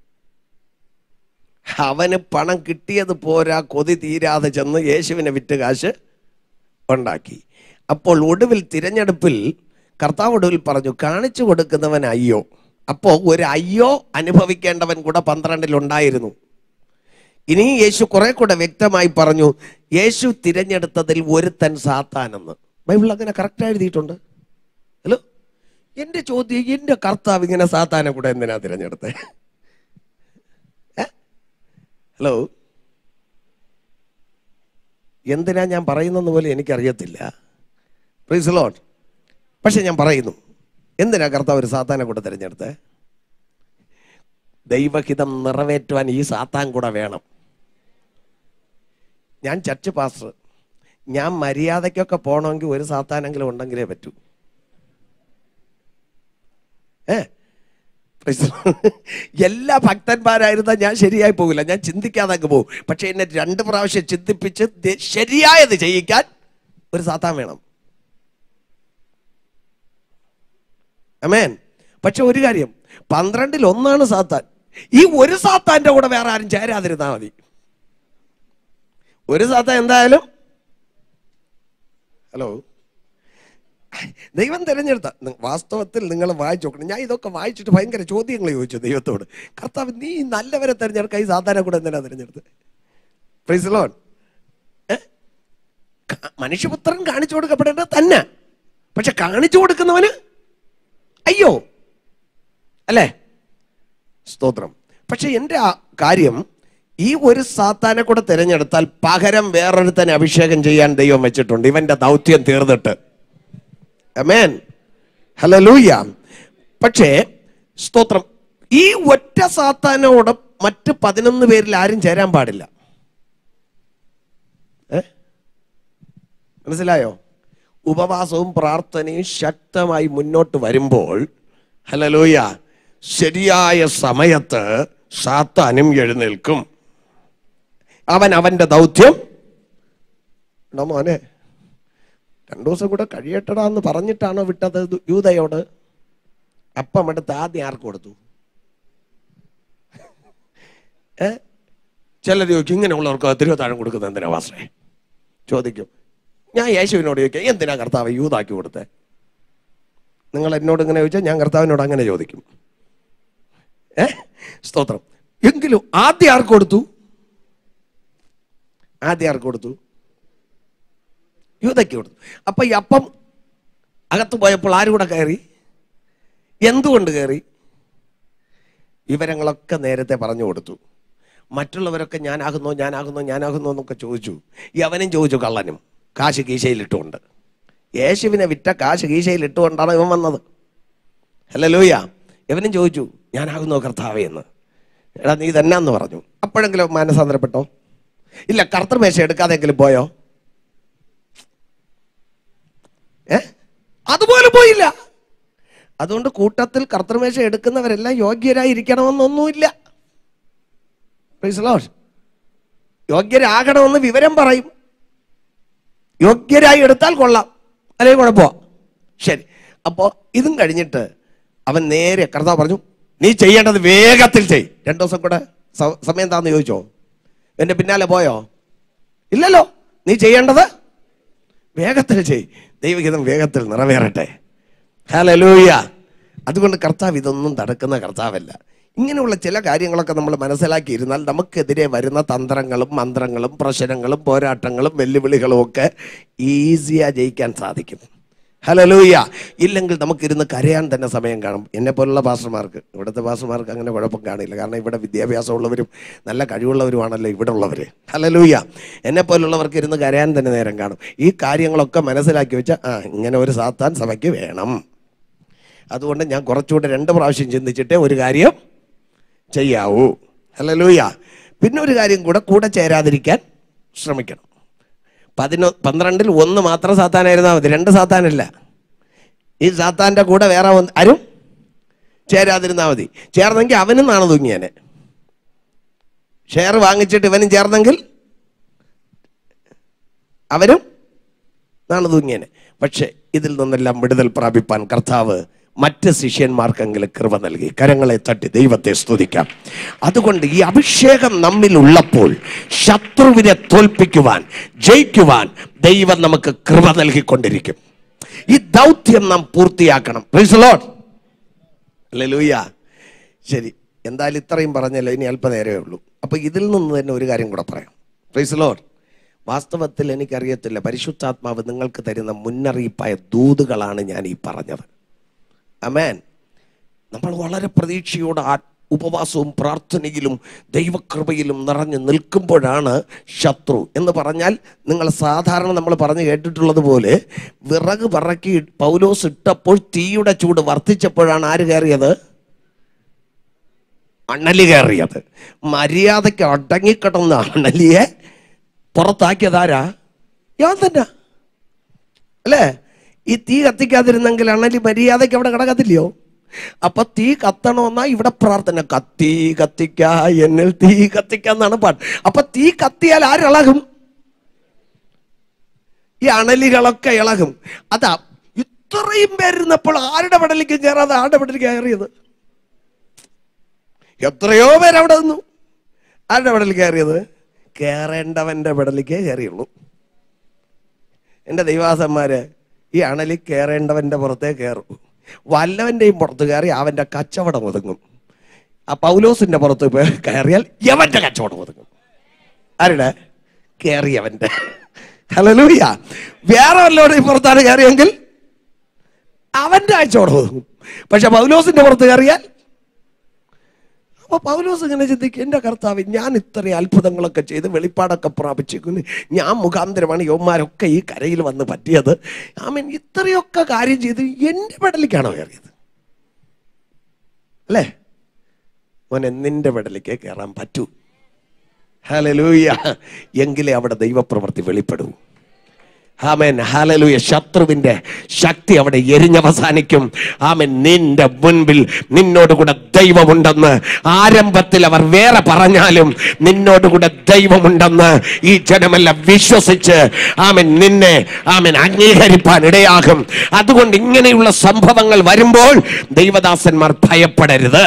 അവന് പണം കിട്ടിയത് പോരാ കൊതി തീരാതെ ചെന്ന് യേശുവിനെ വിറ്റ് കാശ് ഉണ്ടാക്കി അപ്പോൾ ഒടുവിൽ തിരഞ്ഞെടുപ്പിൽ കർത്താവ് ഒടുവിൽ പറഞ്ഞു കാണിച്ചു കൊടുക്കുന്നവൻ അയ്യോ അപ്പോൾ ഒരു അയ്യോ അനുഭവിക്കേണ്ടവൻ കൂടെ പന്ത്രണ്ടിലുണ്ടായിരുന്നു ഇനി യേശു കുറെ കൂടെ വ്യക്തമായി പറഞ്ഞു യേശു തിരഞ്ഞെടുത്തതിൽ ഒരുത്തൻ സാത്താനെന്ന് ബൈബിൾ അങ്ങനെ കറക്റ്റ് എഴുതിയിട്ടുണ്ട് ഹലോ എന്റെ ചോദ്യം എന്റെ കർത്താവ് ഇങ്ങനെ സാത്താനെ കൂടെ എന്തിനാ തിരഞ്ഞെടുത്തേ ഏ? ഹലോ എന്തിനാ ഞാൻ പറയുന്നെന്ന് പോലും എനിക്കറിയത്തില്ല പ്ലീസ് ലോട്ട് പക്ഷെ ഞാൻ പറയുന്നു എന്തിനാ കർത്താവ് ഒരു സാത്താനെ കൂടെ തിരഞ്ഞെടുത്തേ ദൈവഹിതം നിറവേറ്റുവാൻ ഈ സാത്താൻ കൂടെ വേണം ഞാൻ ചർച്ച് പാസ്റ്റർ ഞാൻ മര്യാദയ്ക്കൊക്കെ പോകണമെങ്കിൽ ഒരു സാത്താനെങ്കിലും ഉണ്ടെങ്കിലേ പറ്റൂ ഏ Praise the Lord. എല്ലാ ഭക്തന്മാരായിരുന്നാൽ ഞാൻ ശരിയായി പോകില്ല ഞാൻ ചിന്തിക്കാതെ അങ്ങ് പോകും പക്ഷെ എന്നെ രണ്ട് പ്രാവശ്യം ചിന്തിപ്പിച്ച് ദേ- ശരിയായത് ചെയ്യിക്കാൻ ഒരു സാത്താൻ വേണം അമേൻ പക്ഷെ ഒരു കാര്യം പന്ത്രണ്ടിൽ ഒന്നാണ് സാത്താൻ ഈ ഒരു സാത്താന്റെ കൂടെ വേറെ ആരും ചേരാതിരുന്നാ മതി ഒരു സാത്താൻ എന്തായാലും ഹലോ ദൈവം തിരഞ്ഞെടുത്ത നി- വാസ്തവത്തിൽ നിങ്ങൾ വായിച്ചു നോക്കണം ഞാൻ ഇതൊക്കെ വായിച്ചിട്ട് ഭയങ്കര ചോദ്യങ്ങൾ ചോദിച്ചു ദൈവത്തോട് കർത്താവ് നീ നല്ലവരെ തിരഞ്ഞെടുക്ക ഈ സാധാരണ കൂടെ എന്തിനാ തിരഞ്ഞെടുത്ത് പ്രൈസ് ലോൺ മനുഷ്യപുത്രൻ കാണിച്ചു കൊടുക്കപ്പെടേണ്ടത് തന്നെ പക്ഷെ കാണിച്ചു കൊടുക്കുന്നവന് അയ്യോ അല്ലേ സ്തോത്രം പക്ഷെ എൻ്റെ ആ കാര്യം ഈ ഒരു സാത്താനെ കൂടെ തിരഞ്ഞെടുത്താൽ പകരം വേറൊരുത്തനെ അഭിഷേകം ചെയ്യാൻ ദൈവം വെച്ചിട്ടുണ്ട് ഇവന്റെ ദൗത്യം തീർന്നിട്ട് അമേൻ ഹലലൂയ പക്ഷേ സ്തോത്രം ഈ ഒറ്റ സാത്താനോട് മറ്റ് പതിനൊന്ന് പേരിൽ ആരും ചേരാൻ പാടില്ല ഏ മനസ്സിലായോ ഉപവാസവും പ്രാർത്ഥനയും ശക്തമായി മുന്നോട്ട് വരുമ്പോൾ ഹലലൂയ ശരിയായ സമയത്ത് സാത്താനും എഴുന്നേൽക്കും അവൻ അവന്റെ ദൗത്യം എടാ മോനെ രണ്ടു ദിവസം കൂടെ കഴിയട്ടടാ എന്ന് പറഞ്ഞിട്ടാണോ വിട്ടത് ദു- യൂതയോട് അപ്പം എടുത്ത് ആദ്യം ആർക്ക് കൊടുത്തു ഏ ചിലർ ചോദിക്കും ഇങ്ങനെയുള്ളവർക്ക് തിരുവത്താഴം കൊടുക്കുന്നത് എന്തിനാ വാസേ ചോദിക്കും ഞാൻ യേശുവിനോട് ചോദിക്കാം എന്തിനാ കർത്താവ് യൂതാക്കി കൊടുത്തേ നിങ്ങൾ എന്നോട് ഇങ്ങനെ ചോദിച്ചാൽ ഞാൻ കർത്താവിനോട് അങ്ങനെ ചോദിക്കും ഏ സ്തോത്രം എങ്കിലും ആദ്യം ആർക്ക് കൊടുത്തു ആദ്യം ആർക്ക് കൊടുത്തു യൂതയ്ക്ക് കൊടുത്തു അപ്പൊ ഈ അപ്പം അകത്ത് പോയപ്പോൾ ആരും കൂടെ കയറി എന്തുകൊണ്ട് കയറി വിവരങ്ങളൊക്കെ നേരത്തെ പറഞ്ഞു കൊടുത്തു മറ്റുള്ളവരൊക്കെ ഞാനാകുന്നോ ഞാനാകുന്നോ ഞാനാകുന്നോ എന്നൊക്കെ ചോദിച്ചു ഈ അവനും ചോദിച്ചു കള്ളനും കാശ് കീശയിലിട്ടുകൊണ്ട് യേശുവിനെ വിറ്റ കാശ് കീശയിലിട്ടുകൊണ്ടാണ് ഇവൻ വന്നത് അല്ല ലൂയ ഇവനും ചോദിച്ചു ഞാനാകുന്നോ കർത്താവേ എന്ന് എടാ നീ തന്നെ എന്ന് പറഞ്ഞു അപ്പോഴെങ്കിലും മാനസാന്തരപ്പെട്ടോ ഇല്ല കർത്തൃമേശ എടുക്കാതെങ്കിലും പോയോ ഏ അതുപോലെ പോയില്ല അതുകൊണ്ട് കൂട്ടത്തിൽ കർത്തൃമേശ എടുക്കുന്നവരെല്ലാം യോഗ്യരായിരിക്കണമെന്നൊന്നുമില്ല Praise the Lord. യോഗ്യരാകണമെന്ന് വിവരം പറയും യോഗ്യരായി എടുത്താൽ കൊള്ളാം അല്ലെങ്കിൽ കുഴപ്പമോ ശരി അപ്പോൾ ഇതും കഴിഞ്ഞിട്ട് അവൻ നേരെ കർത്താവ് പറഞ്ഞു നീ ചെയ്യേണ്ടത് വേഗത്തിൽ ചെയ് രണ്ടു ദിവസം കൂടെ സ- സമയം താന്ന് ചോദിച്ചോ എന്റെ പിന്നാലെ പോയോ ഇല്ലല്ലോ നീ ചെയ്യേണ്ടത് വേഗത്തിൽ ചെയ് ദൈവഗീതം വേഗത്തിൽ നിറവേറട്ടെ ഹലലൂയ അതുകൊണ്ട് കർത്താവ് ഇതൊന്നും തടുക്കുന്ന കർത്താവല്ല ഇങ്ങനെയുള്ള ചില കാര്യങ്ങളൊക്കെ നമ്മൾ മനസ്സിലാക്കിയിരുന്നാൽ നമുക്കെതിരെ വരുന്ന തന്ത്രങ്ങളും മന്ത്രങ്ങളും പ്രശ്നങ്ങളും പോരാട്ടങ്ങളും വെല്ലുവിളികളും ഒക്കെ ഈസിയാ ജയിക്കാൻ സാധിക്കും ഹലലൂയ ഇല്ലെങ്കിൽ നമുക്കിരുന്ന് കരയാൻ തന്നെ സമയം കാണും എന്നെ പോലുള്ള പാസ്റ്റർമാർക്ക് ഇവിടുത്തെ പാസ്റ്റർമാർക്ക് അങ്ങനെ കുഴപ്പം കാണില്ല കാരണം ഇവിടെ വിദ്യാഭ്യാസമുള്ളവരും നല്ല കഴിവുള്ളവരുമാണല്ലോ ഇവിടെ ഉള്ളവർ ഹലലൂയ എന്നെ പോലുള്ളവർക്ക് ഇരുന്ന് കരയാൻ തന്നെ നേരം കാണും ഈ കാര്യങ്ങളൊക്കെ മനസ്സിലാക്കി വെച്ചാൽ ആ ഇങ്ങനെ ഒരു സാത്താൻ സഭയ്ക്ക് വേണം അതുകൊണ്ട് ഞാൻ കുറച്ചുകൂടെ രണ്ട് പ്രാവശ്യം ചിന്തിച്ചിട്ടേ ഒരു കാര്യം ചെയ്യാവൂ ഹലലൂയ പിന്നെ ഒരു കാര്യം കൂടെ കൂടെ ചേരാതിരിക്കാൻ ശ്രമിക്കണം പതിനൊ പന്ത്രണ്ടിൽ ഒന്ന് മാത്രം സാത്താനായിരുന്നാൽ മതി രണ്ട് സാത്താനല്ല ഈ സാത്താൻ്റെ കൂടെ വേറെ ഒന്ന് ആരും ചേരാതിരുന്നാൽ മതി ചേർന്നെങ്കിൽ അവനും നാണ് തൂങ്ങിയാനെ ഷെയർ വാങ്ങിച്ചിട്ട് ഇവനും ചേർന്നെങ്കിൽ അവരും നാണ് തൂങ്ങിയനെ പക്ഷെ ഇതിൽ നിന്നെല്ലാം വിടുതൽ പ്രാപിപ്പാൻ കർത്താവ് മറ്റ് ശിഷ്യന്മാർക്കെങ്കിലും കൃപ നൽകി കരങ്ങളെ തട്ടി ദൈവത്തെ സ്തുതിക്കാം അതുകൊണ്ട് ഈ അഭിഷേകം നമ്മിലുള്ളപ്പോൾ ശത്രുവിനെ തോൽപ്പിക്കുവാൻ ജയിക്കുവാൻ ദൈവം നമുക്ക് കൃപ നൽകിക്കൊണ്ടിരിക്കും ഈ ദൗത്യം നാം പൂർത്തിയാക്കണം Praise the Lord. ഹല്ലേലൂയ ശരി എന്തായാലും ഇത്രയും പറഞ്ഞല്ലോ ഇനി അല്പനേരമേ ഉള്ളൂ അപ്പൊ ഇതിൽ നിന്ന് തന്നെ ഒരു കാര്യം കൂടെ പറയാം പ്രൈസ് ലോഡ് വാസ്തവത്തിൽ എനിക്കറിയത്തില്ല പരിശുദ്ധാത്മാവ് നിങ്ങൾക്ക് തരുന്ന മുന്നറിയിപ്പായ ദൂതുകളാണ് ഞാൻ ഈ പറഞ്ഞത് അമേൻ നമ്മൾ വളരെ പ്രതീക്ഷയോടെ ആ ഉപവാസവും പ്രാർത്ഥനയിലും ദൈവകൃപയിലും നിറഞ്ഞു നിൽക്കുമ്പോഴാണ് ശത്രു എന്ന് പറഞ്ഞാൽ നിങ്ങൾ സാധാരണ നമ്മൾ പറഞ്ഞു കേട്ടിട്ടുള്ളത് പോലെ വിറക് പറക്കി പൗലോസ് ഇട്ടപ്പോൾ തീയുടെ ചൂട് വർദ്ധിച്ചപ്പോഴാണ് ആര് കയറിയത് അണലി കയറിയത് മര്യാദയ്ക്ക് അടങ്ങിക്കിടന്ന അണലിയെ പുറത്താക്കിയതാരാ ഞാൻ തന്നെ അല്ലേ ഈ തീ കത്തിക്കാതിരുന്നെങ്കിൽ അണലി മര്യാദയ്ക്ക് അവിടെ കിടക്കത്തില്ലയോ അപ്പൊ തീ കത്തണമെന്നാ ഇവിടെ പ്രാർത്ഥന കത്തി കത്തിക്ക എന്നിൽ തീ കത്തിക്കാന്നാണ് പാട്ട് അപ്പൊ തീ കത്തിയാൽ ആരിളകും ഈ അണലികളൊക്കെ ഇളകും അതാ ഇത്രയും പേരുന്നപ്പോൾ ആരുടെ പടലിക്ക് കയറാതെ ആരുടെ പടലിക്ക് കയറിയത് എത്രയോ പേര് അവിടെ നിന്നു ആരുടെ പടലിൽ കയറിയത് കയറേണ്ടവന്റെ പടലിക്കേ കയറിയുള്ളൂ എൻ്റെ ദൈവാസന്മാര് ഈ അണലി കയറേണ്ടവന്റെ പുറത്തേ കയറും വല്ലവന്റെയും പുറത്ത് കയറി അവന്റെ കച്ചവടം ഒതുങ്ങും ആ പൗലോസിന്റെ പുറത്ത് പേ- കയറിയാൽ യവന്റെ കച്ചവടം ഒതുങ്ങും ആരുടെ കയറിയവന്റെ ഹലലൂയ വേറെ വല്ലവരുടെയും പുറത്താണ് കയറിയെങ്കിൽ അവന്റെ കച്ചവടം ഒതുങ്ങും പക്ഷെ പൗലോസിന്റെ പുറത്ത് കയറിയാൽ അപ്പൊ പൗലോസ് ഇങ്ങനെ ചിന്തിക്കും എൻ്റെ കർത്താവ് ഞാൻ ഇത്രയും അത്ഭുതങ്ങളൊക്കെ ചെയ്ത് വെളിപ്പാടൊക്കെ പ്രാപിച്ചിരിക്കുന്നു ഞാൻ മുഖാന്തരമാണ് യവന്മാരൊക്കെ ഈ കരയിൽ വന്ന് പറ്റിയത് I mean ഇത്രയൊക്കെ കാര്യം ചെയ്ത് എൻ്റെ പെടലിക്കാണോ കയറിയത് അല്ലേ മോനെ നിന്റെ പെടലിക്ക് കയറാൻ പറ്റൂ ഹലലൂയ എങ്കിലേ അവിടെ ദൈവപ്രവൃത്തി വെളിപ്പെടൂ ആമേൻ ഹാലലൂയ ശത്രുവിന്റെ ശക്തി അവിടെ എരിഞ്ഞവസാനിക്കും ആമേൻ നിന്റെ മുൻപിൽ നിന്നോടുകൂടെ ദൈവമുണ്ടെന്ന് ആരംഭത്തിൽ അവർ വേറെ പറഞ്ഞാലും നിന്നോടുകൂടെ ദൈവമുണ്ടെന്ന് ഈ ജനമെല്ലാം വിശ്വസിച്ച് ആമൻ നിന്നെ ആമൻ അംഗീകരിപ്പാൻ ഇടയാകും അതുകൊണ്ട് ഇങ്ങനെയുള്ള സംഭവങ്ങൾ വരുമ്പോൾ ദൈവദാസന്മാർ ഭയപ്പെടരുത്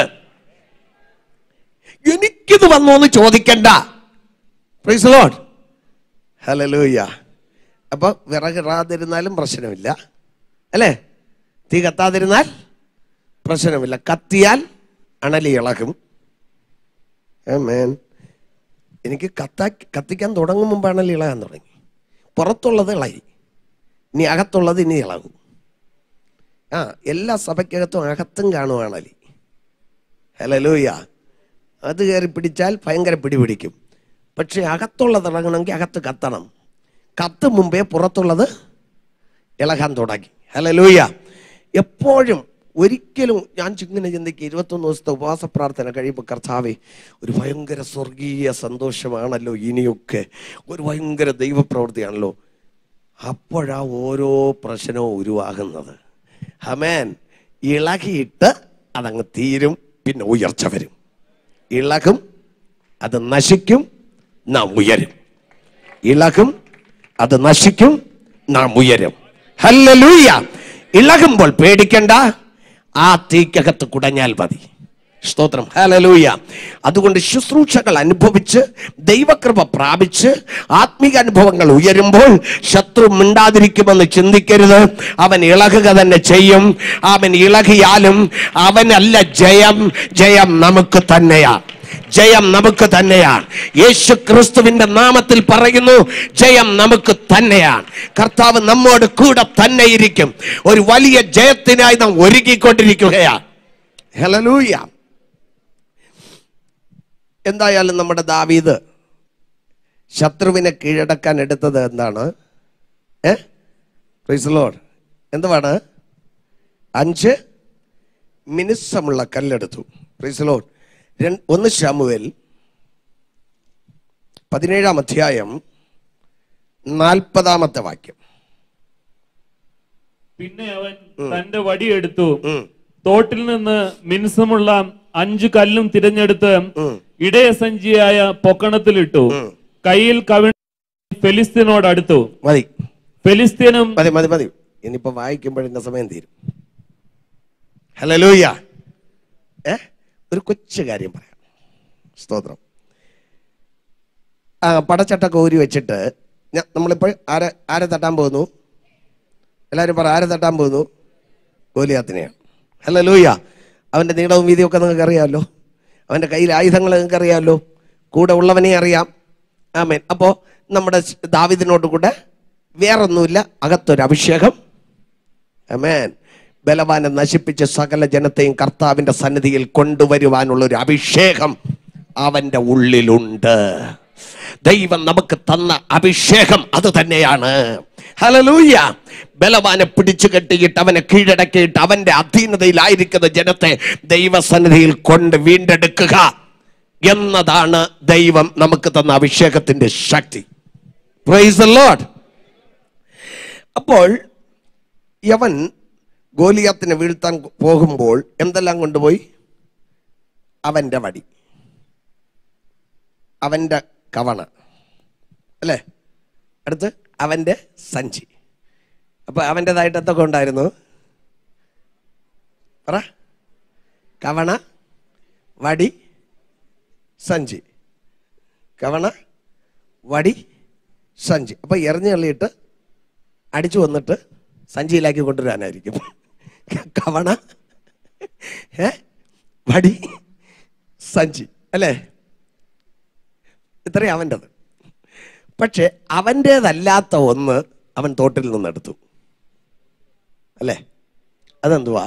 എനിക്കിത് വന്നു എന്ന് ചോദിക്കണ്ട പ്രൈസ് ലോഡ് ഹലലൂയ അപ്പൊ വിറകിടാതിരുന്നാലും പ്രശ്നമില്ല അല്ലേ തീ കത്താതിരുന്നാൽ പ്രശ്നമില്ല കത്തിയാൽ അണലി ഇളകും മേൻ എനിക്ക് കത്താ കത്തിക്കാൻ തുടങ്ങും മുമ്പ് അണലി ഇളകാൻ തുടങ്ങി പുറത്തുള്ളത് ഇളകി ഇനി അകത്തുള്ളത് ഇനി ഇളകും ആ എല്ലാ സഭയ്ക്കകത്തും അകത്തും കാണുവാണലി ഹലലൂയ അത് കയറി പിടിച്ചാൽ ഭയങ്കര പിടി പിടിക്കും പക്ഷെ അകത്തുള്ളത് ഇറങ്ങണമെങ്കിൽ അകത്ത് കത്തണം കത്ത് മുമ്പേ പുറത്തുള്ളത് ഇളകാൻ തുടങ്ങി ഹലലൂയ എപ്പോഴും ഒരിക്കലും ഞാൻ ഇങ്ങനെ ചിന്തിക്കുക ഇരുപത്തൊന്ന് ദിവസത്തെ ഉപവാസ പ്രാർത്ഥന കഴിയുമ്പോൾ കർത്താവെ ഒരു ഭയങ്കര സ്വർഗീയ സന്തോഷമാണല്ലോ ഇനിയൊക്കെ ഒരു ഭയങ്കര ദൈവപ്രവൃത്തിയാണല്ലോ അപ്പോഴാ ഓരോ പ്രശ്നവും ഉരുവാകുന്നത് ഹമേൻ ഇളകിയിട്ട് അതങ്ങ് തീരും പിന്നെ ഉയർച്ച വരും ഇളകും അത് നശിക്കും നാം ഉയരും ഇളകും അത് നശിക്കും നാം ഉയരും ഹല്ലലൂയ ഇളകുമ്പോൾ പേടിക്കണ്ട ആ തീക്കകത്ത് കുടഞ്ഞാൽ മതി സ്തോത്രം ഹലലൂയ അതുകൊണ്ട് ശുശ്രൂഷകൾ അനുഭവിച്ച് ദൈവകൃപ പ്രാപിച്ച് ആത്മീക അനുഭവങ്ങൾ ഉയരുമ്പോൾ ശത്രു മിണ്ടാതിരിക്കുമെന്ന് ചിന്തിക്കരുത് അവൻ ഇളകുക തന്നെ ചെയ്യും അവൻ ഇളകിയാലും അവനല്ല ജയം ജയം നമുക്ക് തന്നെയാണ് ജയം നമുക്ക് തന്നെയാണ് യേശു ക്രിസ്തുവിന്റെ നാമത്തിൽ പറയുന്നു ജയം നമുക്ക് തന്നെയാണ് കർത്താവ് നമ്മോട് കൂടെ തന്നെ ഇരിക്കും ഒരു വലിയ ജയത്തിനായി നാം ഒരുക്കിക്കൊണ്ടിരിക്കുകയാണ് ഹലലൂയ എന്തായാലും നമ്മുടെ ദാവീദ് ശത്രുവിനെ കീഴടക്കാൻ എടുത്തത് എന്താണ് ഏ ലോഡ് എന്തുവാണ് അഞ്ച് മിനുസമുള്ള കല്ലെടുത്തു ലോഡ് ഒന്ന് ശാമുവേൽ പതിനേഴാം അധ്യായം നാൽപ്പതാമത്തെ വാക്യം പിന്നെ അവൻ തന്റെ വടിയെടുത്തു ഉം. തോട്ടിൽ നിന്ന് മിനുസമുള്ള അഞ്ചു കല്ലും തിരഞ്ഞെടുത്ത് ഉം. ഇടയസഞ്ചിയായ പൊക്കണത്തിലിട്ടു കയ്യിൽ കവിണ ഫെലിസ്തീനോട് അടുത്തു മതി ഫെലിസ്തീനും മതി മതി മതി ഇനിയിപ്പോ വായിക്കുമ്പോഴെന്റെ സമയം തീരും ഹലലൂയ ഏ ഒരു കൊച്ചു കാര്യം പറയാം സ്തോത്രം ആ പടച്ചട്ടൊക്കെ ഊരി വെച്ചിട്ട് ഞാൻ നമ്മളിപ്പോൾ ആരെ ആരെ തട്ടാൻ പോകുന്നു എല്ലാവരും പറ ആരെ തട്ടാൻ പോകുന്നു ഗോലിയാത്തിനെയാണ് ഹലലൂയ അവൻ്റെ നീളവും വീതിയും ഒക്കെ നിങ്ങൾക്ക് അറിയാമല്ലോ അവൻ്റെ കയ്യിൽ ആയുധങ്ങൾ നിങ്ങൾക്ക് അറിയാമല്ലോ കൂടെ ഉള്ളവനെ അറിയാം ആമേൻ അപ്പോൾ നമ്മുടെ ദാവിദിനോട് കൂടെ വേറൊന്നുമില്ല അകത്തൊരു അഭിഷേകം ആമേൻ ബലവാനെ നശിപ്പിച്ച് സകല ജനത്തെയും കർത്താവിന്റെ സന്നിധിയിൽ കൊണ്ടുവരുവാനുള്ള ഒരു അഭിഷേകം അവന്റെ ഉള്ളിലുണ്ട് ദൈവം നമുക്ക് തന്ന അഭിഷേകം അത് തന്നെയാണ് ഹലലൂയ ബലവാനെ പിടിച്ചു കെട്ടിയിട്ട് അവനെ കീഴടക്കിയിട്ട് അവന്റെ അധീനതയിലായിരിക്കുന്ന ജനത്തെ ദൈവസന്നിധിയിൽ കൊണ്ട് വീണ്ടെടുക്കുക എന്നതാണ് ദൈവം നമുക്ക് തന്ന അഭിഷേകത്തിന്റെ ശക്തി പ്രൈസ് ലോഡ് അപ്പോൾ യവൻ ഗോലിയാത്തിനെ വീഴ്ത്താൻ പോകുമ്പോൾ എന്തെല്ലാം കൊണ്ടുപോയി അവന്റെ വടി അവന്റെ കവണ അല്ലേ അടുത്ത് അവന്റെ സഞ്ചി അപ്പൊ അവൻ്റെതായിട്ട് എന്തൊക്കെ ഉണ്ടായിരുന്നു പറ കവണ വടി സഞ്ചി കവണ വടി സഞ്ചി അപ്പൊ എറിഞ്ഞു തള്ളിയിട്ട് അടിച്ചു വന്നിട്ട് സഞ്ചിയിലാക്കി കൊണ്ടുവരാനായിരിക്കും കവണ ഏ വടി സഞ്ചി അല്ലേ ഇത്രയും അവൻ്റെത് പക്ഷെ അവൻ്റേതല്ലാത്ത ഒന്ന് അവൻ തോട്ടിൽ നിന്നെടുത്തു അല്ലേ അതെന്തുവാ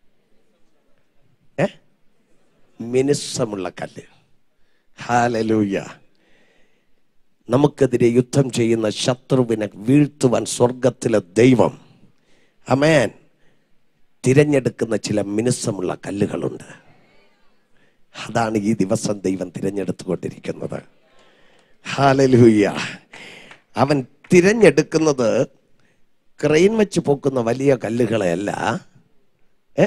ഏ മിനുസമുള്ള കല്ല് ഹാലലൂയ നമുക്കെതിരെ യുദ്ധം ചെയ്യുന്ന ശത്രുവിനെ വീഴ്ത്തുവാൻ സ്വർഗത്തിലെ ദൈവം അമേൻ തിരഞ്ഞെടുക്കുന്ന ചില മിനുസമുള്ള കല്ലുകളുണ്ട് അതാണ് ഈ ദിവസം ദൈവം തിരഞ്ഞെടുത്തുകൊണ്ടിരിക്കുന്നത് ഹാലലൂയ അവൻ തിരഞ്ഞെടുക്കുന്നത് ക്രെയിൻ വെച്ച് പൊക്കുന്ന വലിയ കല്ലുകളെയല്ല ഏ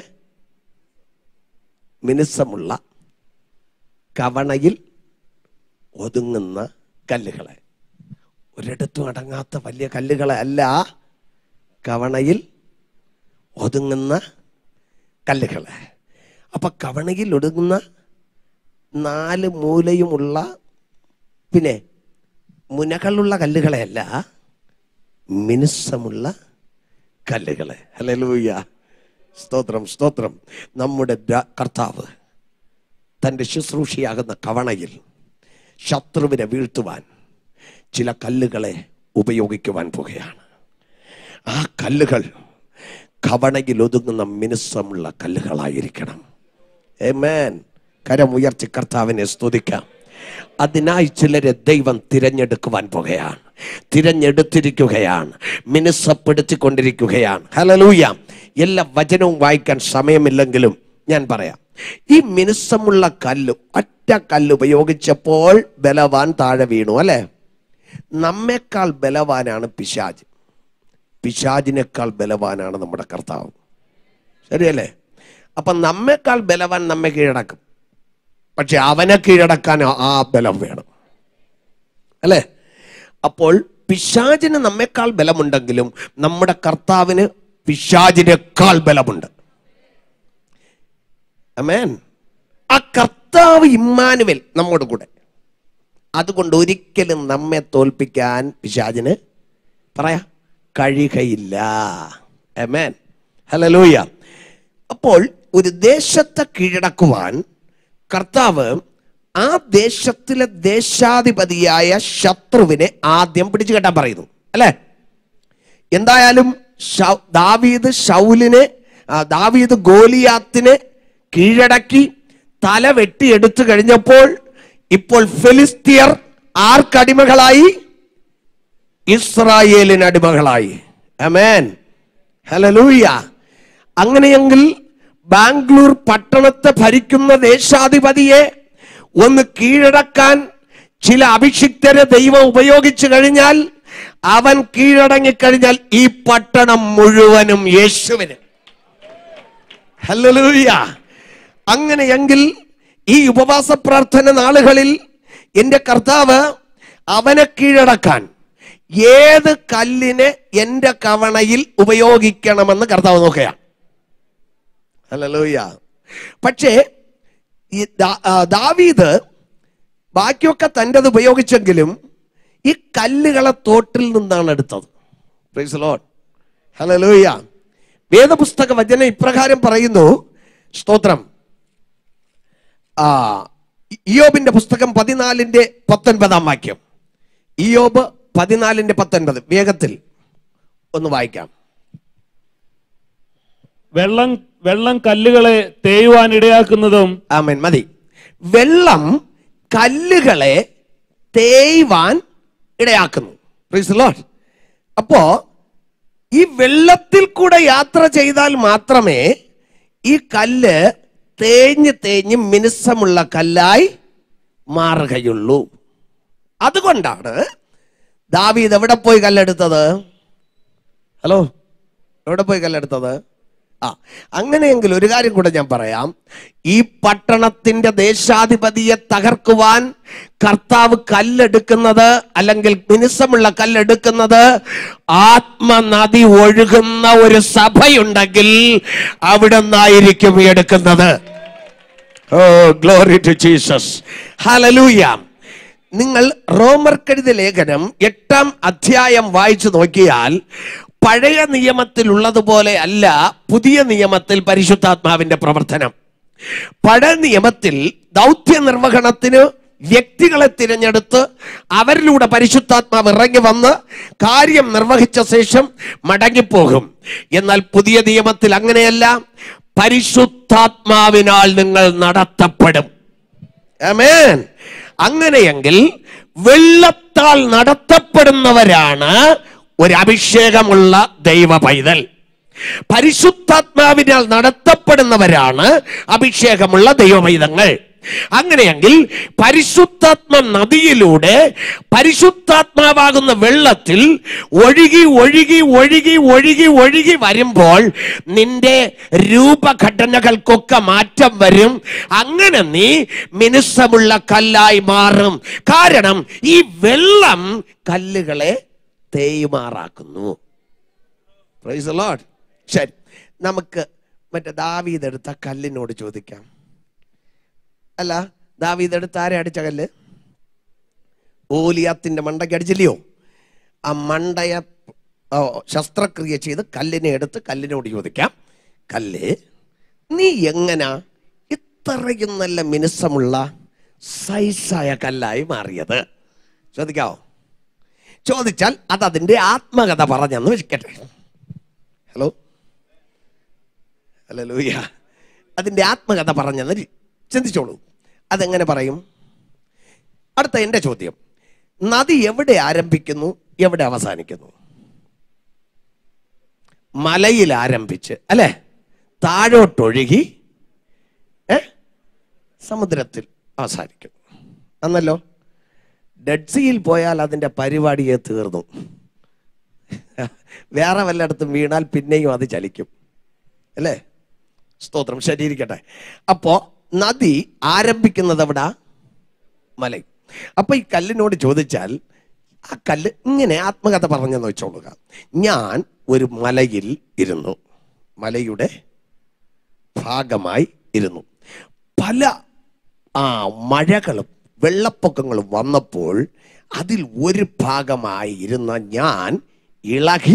മിനുസമുള്ള കവണയിൽ ഒതുങ്ങുന്ന കല്ലുകളെ ഒരിടത്തും അടങ്ങാത്ത വലിയ കല്ലുകളെ അല്ല കവണയിൽ ഒതുങ്ങുന്ന കല്ലുകളെ അപ്പൊ കവണയിൽ ഒതുങ്ങുന്ന നാല് മൂലയുമുള്ള പിന്നെ മുനകളുള്ള കല്ലുകളെയല്ല മിനുസമുള്ള കല്ലുകളെ ഹല്ലേലൂയ സ്തോത്രം സ്തോത്രം നമ്മുടെ ദ- കർത്താവ് തൻ്റെ ശുശ്രൂഷയാകുന്ന കവണയിൽ ശത്രുവിനെ വീഴ്ത്തുവാൻ ചില കല്ലുകളെ ഉപയോഗിക്കുവാൻ പോകുകയാണ് ആ കല്ലുകൾ കവണയിൽ ഒതുങ്ങുന്ന മിനുസമുള്ള കല്ലുകളായിരിക്കണം ഏമേൻ കരം ഉയർത്തി കർത്താവിനെ സ്തുതിക്കാം അതിനായി ചിലരെ ദൈവം തിരഞ്ഞെടുക്കുവാൻ പോകുകയാണ് തിരഞ്ഞെടുത്തിരിക്കുകയാണ് മിനുസപ്പെടുത്തിക്കൊണ്ടിരിക്കുകയാണ് ഹലലൂയ എല്ലാ വചനവും വായിക്കാൻ സമയമില്ലെങ്കിലും ഞാൻ പറയാം ഈ മിനുസമുള്ള കല്ല് ഒറ്റ കല്ല് ഉപയോഗിച്ചപ്പോൾ ബലവാൻ താഴെ വീണു അല്ലേ നമ്മേക്കാൾ ബലവാനാണ് പിശാജ് പിശാജിനേക്കാൾ ബലവാനാണ് നമ്മുടെ കർത്താവ് ശരിയല്ലേ അപ്പം നമ്മേക്കാൾ ബലവാൻ നമ്മെ കീഴടക്കും പക്ഷെ അവനെ കീഴടക്കാൻ ആ- ആ ബലം വേണം അല്ലേ അപ്പോൾ പിശാചിന് നമ്മേക്കാൾ ബലമുണ്ടെങ്കിലും നമ്മുടെ കർത്താവിന് പിശാചിനേക്കാൾ ബലമുണ്ട് അമേൻ ആ കർത്താവ് ഇമ്മാനുവൽ നമ്മോട് കൂടെ അതുകൊണ്ട് ഒരിക്കലും നമ്മെ തോൽപ്പിക്കാൻ പിശാചിന് പറയാ കഴിയുകയില്ല അമേൻ ഹലലൂയ അപ്പോൾ ഒരു ദേശത്തെ കീഴടക്കുവാൻ കർത്താവ് ആ ദേശത്തിലെ ദേശാധിപതിയായ ശത്രുവിനെ ആദ്യം പിടിച്ചു കെട്ടാൻ പറയുന്നു അല്ലേ എന്തായാലും ശൗ- ദാവീദ് ശൗലിനെ ആ, ദാവീദ് ഗോലിയാത്തിനെ കീഴടക്കി തല വെട്ടിയെടുത്തു കഴിഞ്ഞപ്പോൾ ഇപ്പോൾ ഫിലിസ്തീയർ ആർക്കടിമകളായി ഇസ്രായേലിന് അടിമകളായി അമേൻ ഹലലൂയ അങ്ങനെയെങ്കിൽ ബാംഗ്ലൂർ പട്ടണത്തെ ഭരിക്കുന്ന ദേശാധിപതിയെ ഒന്ന് കീഴടക്കാൻ ചില അഭിഷിക്തരെ ദൈവം ഉപയോഗിച്ചു കഴിഞ്ഞാൽ അവൻ കീഴടങ്ങിക്കഴിഞ്ഞാൽ ഈ പട്ടണം മുഴുവനും യേശുവിന് ഹല്ലേലൂയ അങ്ങനെയെങ്കിൽ ഈ ഉപവാസ പ്രാർത്ഥന നാളുകളിൽ എൻ്റെ കർത്താവ് അവനെ കീഴടക്കാൻ ഏത് കല്ലിനെ എൻ്റെ കവണയിൽ ഉപയോഗിക്കണമെന്ന് കർത്താവ് നോക്കുകയാണ് ഹല്ലേലൂയ പക്ഷേ ഈ ദാ- ആ, ദാവീദ് ബാക്കിയൊക്കെ തൻ്റെത് ഉപയോഗിച്ചെങ്കിലും ഈ കല്ലുകളെ തോട്ടിൽ നിന്നാണ് എടുത്തത് പ്രൈസ് ലോഡ് ഹല്ലേലൂയ വേദപുസ്തക വചനം ഇപ്രകാരം പറയുന്നു സ്തോത്രം ആ ഇയോബിന്റെ പുസ്തകം പതിനാലിന്റെ പത്തൊൻപതാം വാക്യം ഇയോബ് പതിനാലിന്റെ പത്തൊൻപത് വേഗത്തിൽ ഒന്ന് വായിക്കാം വെള്ളം വെള്ളം കല്ലുകളെ തേയുവാൻ ഇടയാക്കുന്നതും ആമേൻ മതി വെള്ളം കല്ലുകളെ തേയ്വാൻ ഇടയാക്കുന്നു Praise the Lord. അപ്പോ ഈ വെള്ളത്തിൽ കൂടെ യാത്ര ചെയ്താൽ മാത്രമേ ഈ കല്ല് തേഞ്ഞ് തേഞ്ഞ് മിനുസമുള്ള കല്ലായി മാറുകയുള്ളൂ അതുകൊണ്ടാണ് ദാവീദ് എവിടെ പോയി കല്ലെടുത്തത് ഹലോ എവിടെ പോയി കല്ലെടുത്തത് ആ അങ്ങനെയെങ്കിൽ ഒരു കാര്യം കൂടെ ഞാൻ പറയാം ഈ പട്ടണത്തിന്റെ ദേശാധിപതിയെ തകർക്കുവാൻ കർത്താവ് കല്ലെടുക്കുന്നത് അല്ലെങ്കിൽ മിനുസമുള്ള കല്ലെടുക്കുന്നത് ആത്മനദി ഒഴുകുന്ന ഒരു സഭയുണ്ടെങ്കിൽ അവിടെ നിന്നായിരിക്കും ഈ എടുക്കുന്നത് oh glory to Jesus hallelujah നിങ്ങൾ റോമർക്കെഴുതിയ ലേഖനം എട്ടാം അധ്യായം വായിച്ചു നോക്കിയാൽ പഴയ നിയമത്തിലുള്ളതുപോലെ അല്ല പുതിയ നിയമത്തിൽ പരിശുദ്ധാത്മാവിന്റെ പ്രവർത്തനം പഴയ നിയമത്തിൽ ദൗത്യ നിർവഹണത്തിന് വ്യക്തികളെ തിരഞ്ഞെടുത്ത് അവരിലൂടെ പരിശുദ്ധാത്മാവ് ഇറങ്ങി വന്ന് കാര്യം നിർവഹിച്ച ശേഷം മടങ്ങിപ്പോകും എന്നാൽ പുതിയ നിയമത്തിൽ അങ്ങനെയല്ല പരിശുദ്ധാത്മാവിനാൽ നിങ്ങൾ നടത്തപ്പെടും ആമേൻ അങ്ങനെയെങ്കിൽ വെള്ളത്താൽ നടത്തപ്പെടുന്നവരാണ് ഒരു അഭിഷേകമുള്ള ദൈവ പൈതൽ പരിശുദ്ധാത്മാവിനാൽ നടത്തപ്പെടുന്നവരാണ് അഭിഷേകമുള്ള ദൈവപൈതങ്ങൾ അങ്ങനെയെങ്കിൽ പരിശുദ്ധാത്മ നദിയിലൂടെ പരിശുദ്ധാത്മാവാകുന്ന വെള്ളത്തിൽ ഒഴുകി ഒഴുകി ഒഴുകി ഒഴുകി ഒഴുകി വരുമ്പോൾ നിന്റെ രൂപഘടനകൾക്കൊക്കെ മാറ്റം വരും അങ്ങനെ നീ മിനുസമുള്ള കല്ലായി മാറും കാരണം ഈ വെള്ളം കല്ലുകളെ തേയുമാറാക്കുന്നു Praise the Lord. ശരി നമുക്ക് മറ്റേ ദാവീദ് എടുത്ത കല്ലിനോട് ചോദിക്കാം അല്ല ദാവീദ് എടുത്ത് ആരെ അടിച്ച കല്ല് ഓലിയാത്തിന്റെ മണ്ടയ്ക്ക് അടിച്ചില്ലയോ ആ മണ്ടയെ ഓ, ശസ്ത്രക്രിയ ചെയ്ത് കല്ലിനെ എടുത്ത് കല്ലിനോട് ചോദിക്കാം കല്ല് നീ എങ്ങനാ അത്രയും നല്ല മിനുസമുള്ള സൈസായ കല്ലായി മാറിയത് ചോദിക്കാവോ ചോദിച്ചാൽ അത് അതിൻ്റെ ആത്മകഥ പറഞ്ഞെന്ന് വെക്കട്ടെ ഹലോ ഹലോ ലൂയ അതിൻ്റെ ആത്മകഥ പറഞ്ഞെന്ന് രി- ചിന്തിച്ചോളൂ അതെങ്ങനെ പറയും അടുത്ത എൻ്റെ ചോദ്യം നദി എവിടെ ആരംഭിക്കുന്നു എവിടെ അവസാനിക്കുന്നു മലയിൽ ആരംഭിച്ച് അല്ലേ താഴോട്ടൊഴുകി ഏ സമുദ്രത്തിൽ അവസാനിക്കുന്നു എന്നല്ലോ ഡെഡ് സീയിൽ പോയാൽ അതിൻ്റെ പരിപാടിയെ തീർന്നു വേറെ വല്ലയിടത്തും വീണാൽ പിന്നെയും അത് ചലിക്കും അല്ലേ സ്തോത്രം ശരിയിരിക്കട്ടെ അപ്പോ നദി ആരംഭിക്കുന്നത് എവിടാ മലയും അപ്പൊ ഈ കല്ലിനോട് ചോദിച്ചാൽ ആ കല്ല് ഇങ്ങനെ ആത്മകഥ പറഞ്ഞെന്ന് വെച്ചോളുക ഞാൻ ഒരു മലയിൽ ഇരുന്നു മലയുടെ ഭാഗമായി ഇരുന്നു പല ആ മഴകളും വെള്ളപ്പൊക്കങ്ങളും വന്നപ്പോൾ അതിൽ ഒരു ഭാഗമായി ഇരുന്ന ഞാൻ ഇളകി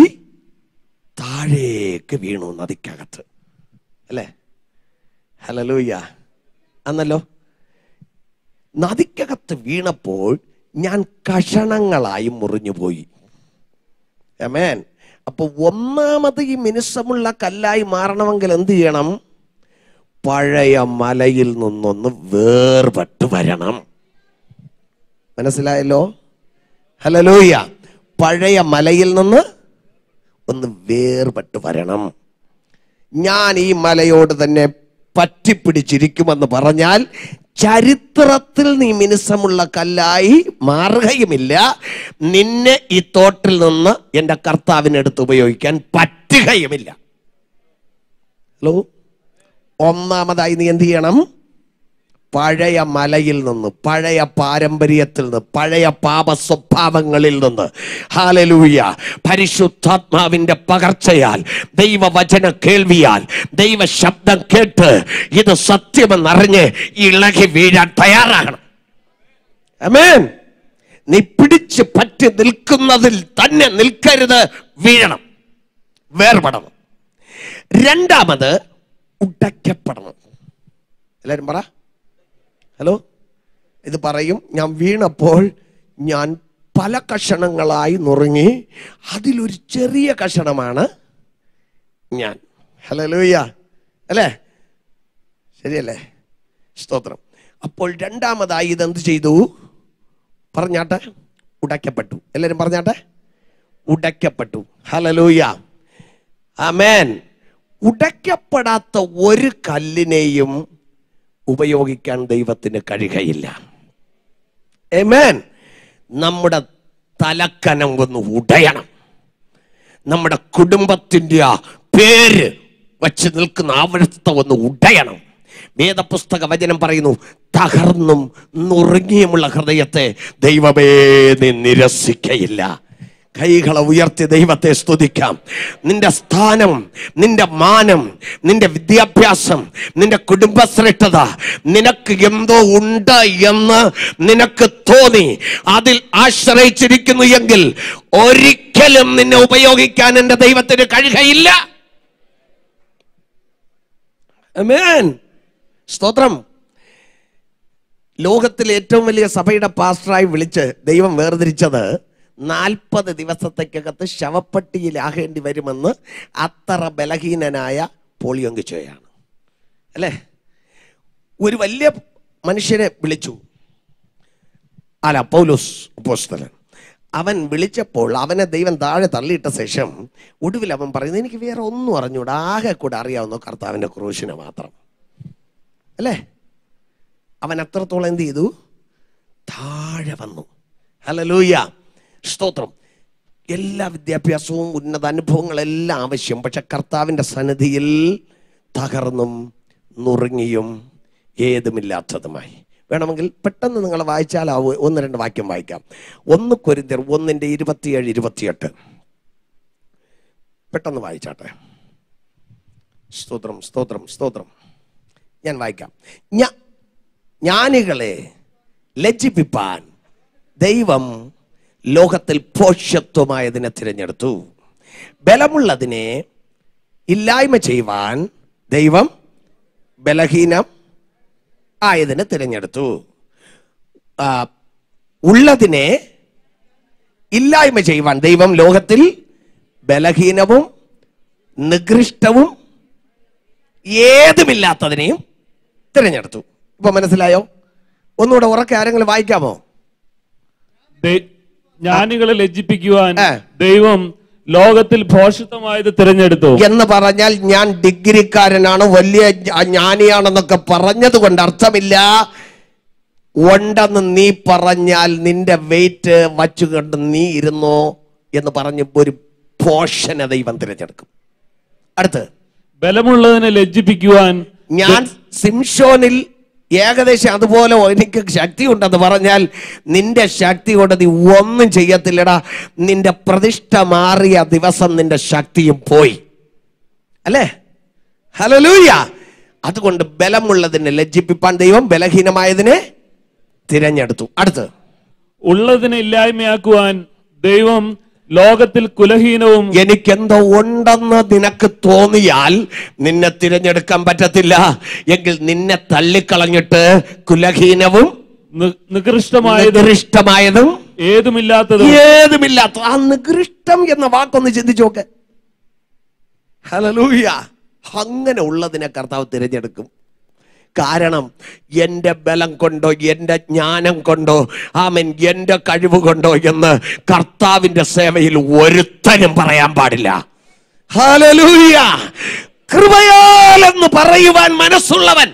താഴേക്ക് വീണു നദിക്കകത്ത് അല്ലേ ഹലലൂയ അന്നല്ലോ നദിക്കകത്ത് വീണപ്പോൾ ഞാൻ കഷണങ്ങളായി മുറിഞ്ഞുപോയി അമേൻ അപ്പൊ ഒന്നാമത് ഈ മിനുസമുള്ള കല്ലായി മാറണമെങ്കിൽ എന്ത് ചെയ്യണം പഴയ മലയിൽ നിന്നൊന്ന് വേർപെട്ട് വരണം മനസ്സിലായല്ലോ ഹലലൂയ പഴയ മലയിൽ നിന്ന് ഒന്ന് വേർപെട്ട് വരണം ഞാൻ ഈ മലയോട് തന്നെ പറ്റിപ്പിടിച്ചിരിക്കുമെന്ന് പറഞ്ഞാൽ ചരിത്രത്തിൽ നീ മിനുസമുള്ള കല്ലായി മാറുകയുമില്ല നിന്നെ ഈ തോട്ടിൽ നിന്ന് എൻ്റെ കർത്താവിനെടുത്ത് ഉപയോഗിക്കാൻ പറ്റുകയുമില്ല ഹലോ ഒന്നാമതായി നീ എന്ത് ചെയ്യണം പഴയ മലയിൽ നിന്ന് പഴയ പാരമ്പര്യത്തിൽ നിന്ന് പഴയ പാപ സ്വഭാവങ്ങളിൽ നിന്ന് ഹാലലൂയ പരിശുദ്ധാത്മാവിന്റെ പകർച്ചയാൽ ദൈവവചന കേൾവിയാൽ ദൈവ ശബ്ദം കേട്ട് ഇത് സത്യമെന്നറിഞ്ഞ് ഇളകി വീഴാൻ തയ്യാറാകണം അമേൻ നീ പിടിച്ച് പറ്റി നിൽക്കുന്നതിൽ തന്നെ നിൽക്കരുത് വീഴണം വേർപെടണം രണ്ടാമത് ഉടയ്ക്കപ്പെടണം എല്ലാവരും പറ ഹലോ ഇത് പറയും ഞാൻ വീണപ്പോൾ ഞാൻ പല കഷണങ്ങളായി നുറുങ്ങി അതിലൊരു ചെറിയ കഷണമാണ് ഞാൻ ഹലലൂയ അല്ലേ ശരിയല്ലേ സ്തോത്രം അപ്പോൾ രണ്ടാമതായി ഇതെന്ത് ചെയ്തു പറഞ്ഞാട്ടെ ഉടയ്ക്കപ്പെട്ടു എല്ലാവരും പറഞ്ഞാട്ടെ ഉടയ്ക്കപ്പെട്ടു ഹലലൂയ അമേൻ ഉടയ്ക്കപ്പെടാത്ത ഒരു കല്ലിനെയും ഉപയോഗിക്കാൻ ദൈവത്തിന് കഴിയുകയില്ല എമേൻ നമ്മുടെ തലക്കനം ഒന്ന് ഉടയണം നമ്മുടെ കുടുംബത്തിൻ്റെ ആ പേര് വച്ച് നിൽക്കുന്ന അവസ്ഥ ഒന്ന് ഉടയണം വേദപുസ്തക വചനം പറയുന്നു തകർന്നും നുറുങ്ങിയുമുള്ള ഹൃദയത്തെ ദൈവമേ നീ നിരസിക്കയില്ല കൈകളെ ഉയർത്തി ദൈവത്തെ സ്തുതിക്കാം നിന്റെ സ്ഥാനം നിന്റെ മാനം നിന്റെ വിദ്യാഭ്യാസം നിന്റെ കുടുംബശ്രേഷ്ഠത നിനക്ക് എന്തോ ഉണ്ട് എന്ന് നിനക്ക് തോന്നി അതിൽ ആശ്രയിച്ചിരിക്കുന്നു എങ്കിൽ ഒരിക്കലും നിന്നെ ഉപയോഗിക്കാൻ എൻ്റെ ദൈവത്തിന് കഴിയുകയില്ല Amen. സ്തോത്രം ലോകത്തിലെ ഏറ്റവും വലിയ സഭയുടെ പാസ്റ്ററായി വിളിച്ച് ദൈവം വേർതിരിച്ചത് നാൽപ്പത് ദിവസത്തേക്കകത്ത് ശവപ്പെട്ടിയിലാകേണ്ടി വരുമെന്ന് അത്ര ബലഹീനനായ പോളിയോങ്കിച്ചോയാണ് അല്ലേ ഒരു വലിയ മനുഷ്യനെ വിളിച്ചു അല്ല പൗലോസ് അപ്പോസ്തലൻ അവൻ വിളിച്ചപ്പോൾ അവനെ ദൈവം താഴെ തള്ളിയിട്ട ശേഷം ഒടുവിൽ അവൻ പറയുന്നത് എനിക്ക് വേറെ ഒന്നും അറിഞ്ഞൂടാ ആകെ കൂടെ അറിയാവുന്ന കർത്താവിൻ്റെ ക്രൂശിനെ മാത്രം അല്ലേ അവൻ അത്രത്തോളം എന്ത് ചെയ്തു താഴെ വന്നു ഹലലൂയ സ്തോത്രം എല്ലാ വിദ്യാഭ്യാസവും ഉന്നത അനുഭവങ്ങളെല്ലാം ആവശ്യം പക്ഷെ കർത്താവിൻ്റെ സന്നിധിയിൽ തകർന്നും നുറുങ്ങിയും ഏതുമില്ലാത്തതുമായി വേണമെങ്കിൽ പെട്ടെന്ന് നിങ്ങൾ വായിച്ചാൽ ആ ഒ- ഒന്ന് രണ്ട് വാക്യം വായിക്കാം ഒന്ന് കൊരിന്തിയർ ഒന്നിൻ്റെ ഇരുപത്തിയേഴ് ഇരുപത്തിയെട്ട് പെട്ടെന്ന് വായിച്ചാട്ടെ സ്തോത്രം സ്തോത്രം സ്തോത്രം ഞാൻ വായിക്കാം ഞാ ജ്ഞാനികളെ ലജ്ജിപ്പിപ്പാൻ ദൈവം ലോകത്തിൽ പോഷ്യത്വമായതിനെ തിരഞ്ഞെടുത്തു ബലമുള്ളതിനെ ഇല്ലായ്മ ചെയ്യുവാൻ ദൈവം ബലഹീനം ആയതിനെ തിരഞ്ഞെടുത്തു ആ, ഉള്ളതിനെ ഇല്ലായ്മ ചെയ്യുവാൻ ദൈവം ലോകത്തിൽ ബലഹീനവും നികൃഷ്ടവും ഏതുമില്ലാത്തതിനെയും തിരഞ്ഞെടുത്തു ഇപ്പൊ മനസ്സിലായോ ഒന്നുകൂടെ ഉറക്കെ ആരെങ്കിലും വായിക്കാമോ ദൈ- ജ്ഞാനികളെ ലജ്ജിപ്പിക്കുവാൻ ആ. ദൈവം ലോകത്തിൽ ഭോഷിത്തമായത് തിരഞ്ഞെടുത്തു എന്ന് പറഞ്ഞാൽ ഞാൻ ഡിഗ്രിക്കാരനാണ് വലിയ ജ്ഞ- ജ്ഞാനിയാണെന്നൊക്കെ പറഞ്ഞത് കൊണ്ട് അർത്ഥമില്ല ഉണ്ടെന്ന് നീ പറഞ്ഞാൽ നിന്റെ വെയിറ്റ് വച്ചുകൊണ്ട് നീ ഇരുന്നോ എന്ന് പറഞ്ഞ് ഒരു പോഷനെ ദൈവം തിരഞ്ഞെടുക്കും അടുത്ത് ബലമുള്ളതിനെ ലജ്ജിപ്പിക്കുവാൻ ഞാൻ സിംഷോനിൽ ഏകദേശം അതുപോലെ എനിക്ക് ശക്തി ഉണ്ടെന്ന് പറഞ്ഞാൽ നിന്റെ ശക്തി കൊണ്ട് നീ ഒന്നും ചെയ്യത്തില്ലടാ നിന്റെ പ്രതിഷ്ഠ മാറിയ ദിവസം നിന്റെ ശക്തിയും പോയി അല്ലേ ഹലലൂയ അതുകൊണ്ട് ബലമുള്ളതിനെ ലജ്ജിപ്പിപ്പാൻ ദൈവം ബലഹീനമായതിനെ തിരഞ്ഞെടുത്തു അടുത്ത് ഉള്ളതിനെ ഇല്ലായ്മയാക്കുവാൻ ദൈവം ലോകത്തിൽ കുലഹീനവും എനിക്കെന്തോ ഉണ്ടെന്ന് നിനക്ക് തോന്നിയാൽ നിന്നെ തിരഞ്ഞെടുക്കാൻ പറ്റത്തില്ല എങ്കിൽ നിന്നെ തള്ളിക്കളഞ്ഞിട്ട് കുലഹീനവും നി- നികൃഷ്ടമായതും നികൃഷ്ടമായതും ഏതുമില്ലാത്തതും ഏതുമില്ലാത്ത ആ നികൃഷ്ടം എന്ന വാക്കൊന്ന് ചിന്തിച്ചു നോക്ക് ഹലലൂയ അങ്ങനെ ഉള്ളതിനെ കർത്താവ് തിരഞ്ഞെടുക്കും കാരണം എൻ്റെ ബലം കൊണ്ടോ എൻ്റെ ജ്ഞാനം കൊണ്ടോ ആമൻ എൻ്റെ കഴിവ് കൊണ്ടോ എന്ന് കർത്താവിൻ്റെ സേവയിൽ ഒരുത്തനും പറയാൻ പാടില്ല ഹലലൂയ കൃപയാലെന്ന് പറയുവാൻ മനസ്സുള്ളവൻ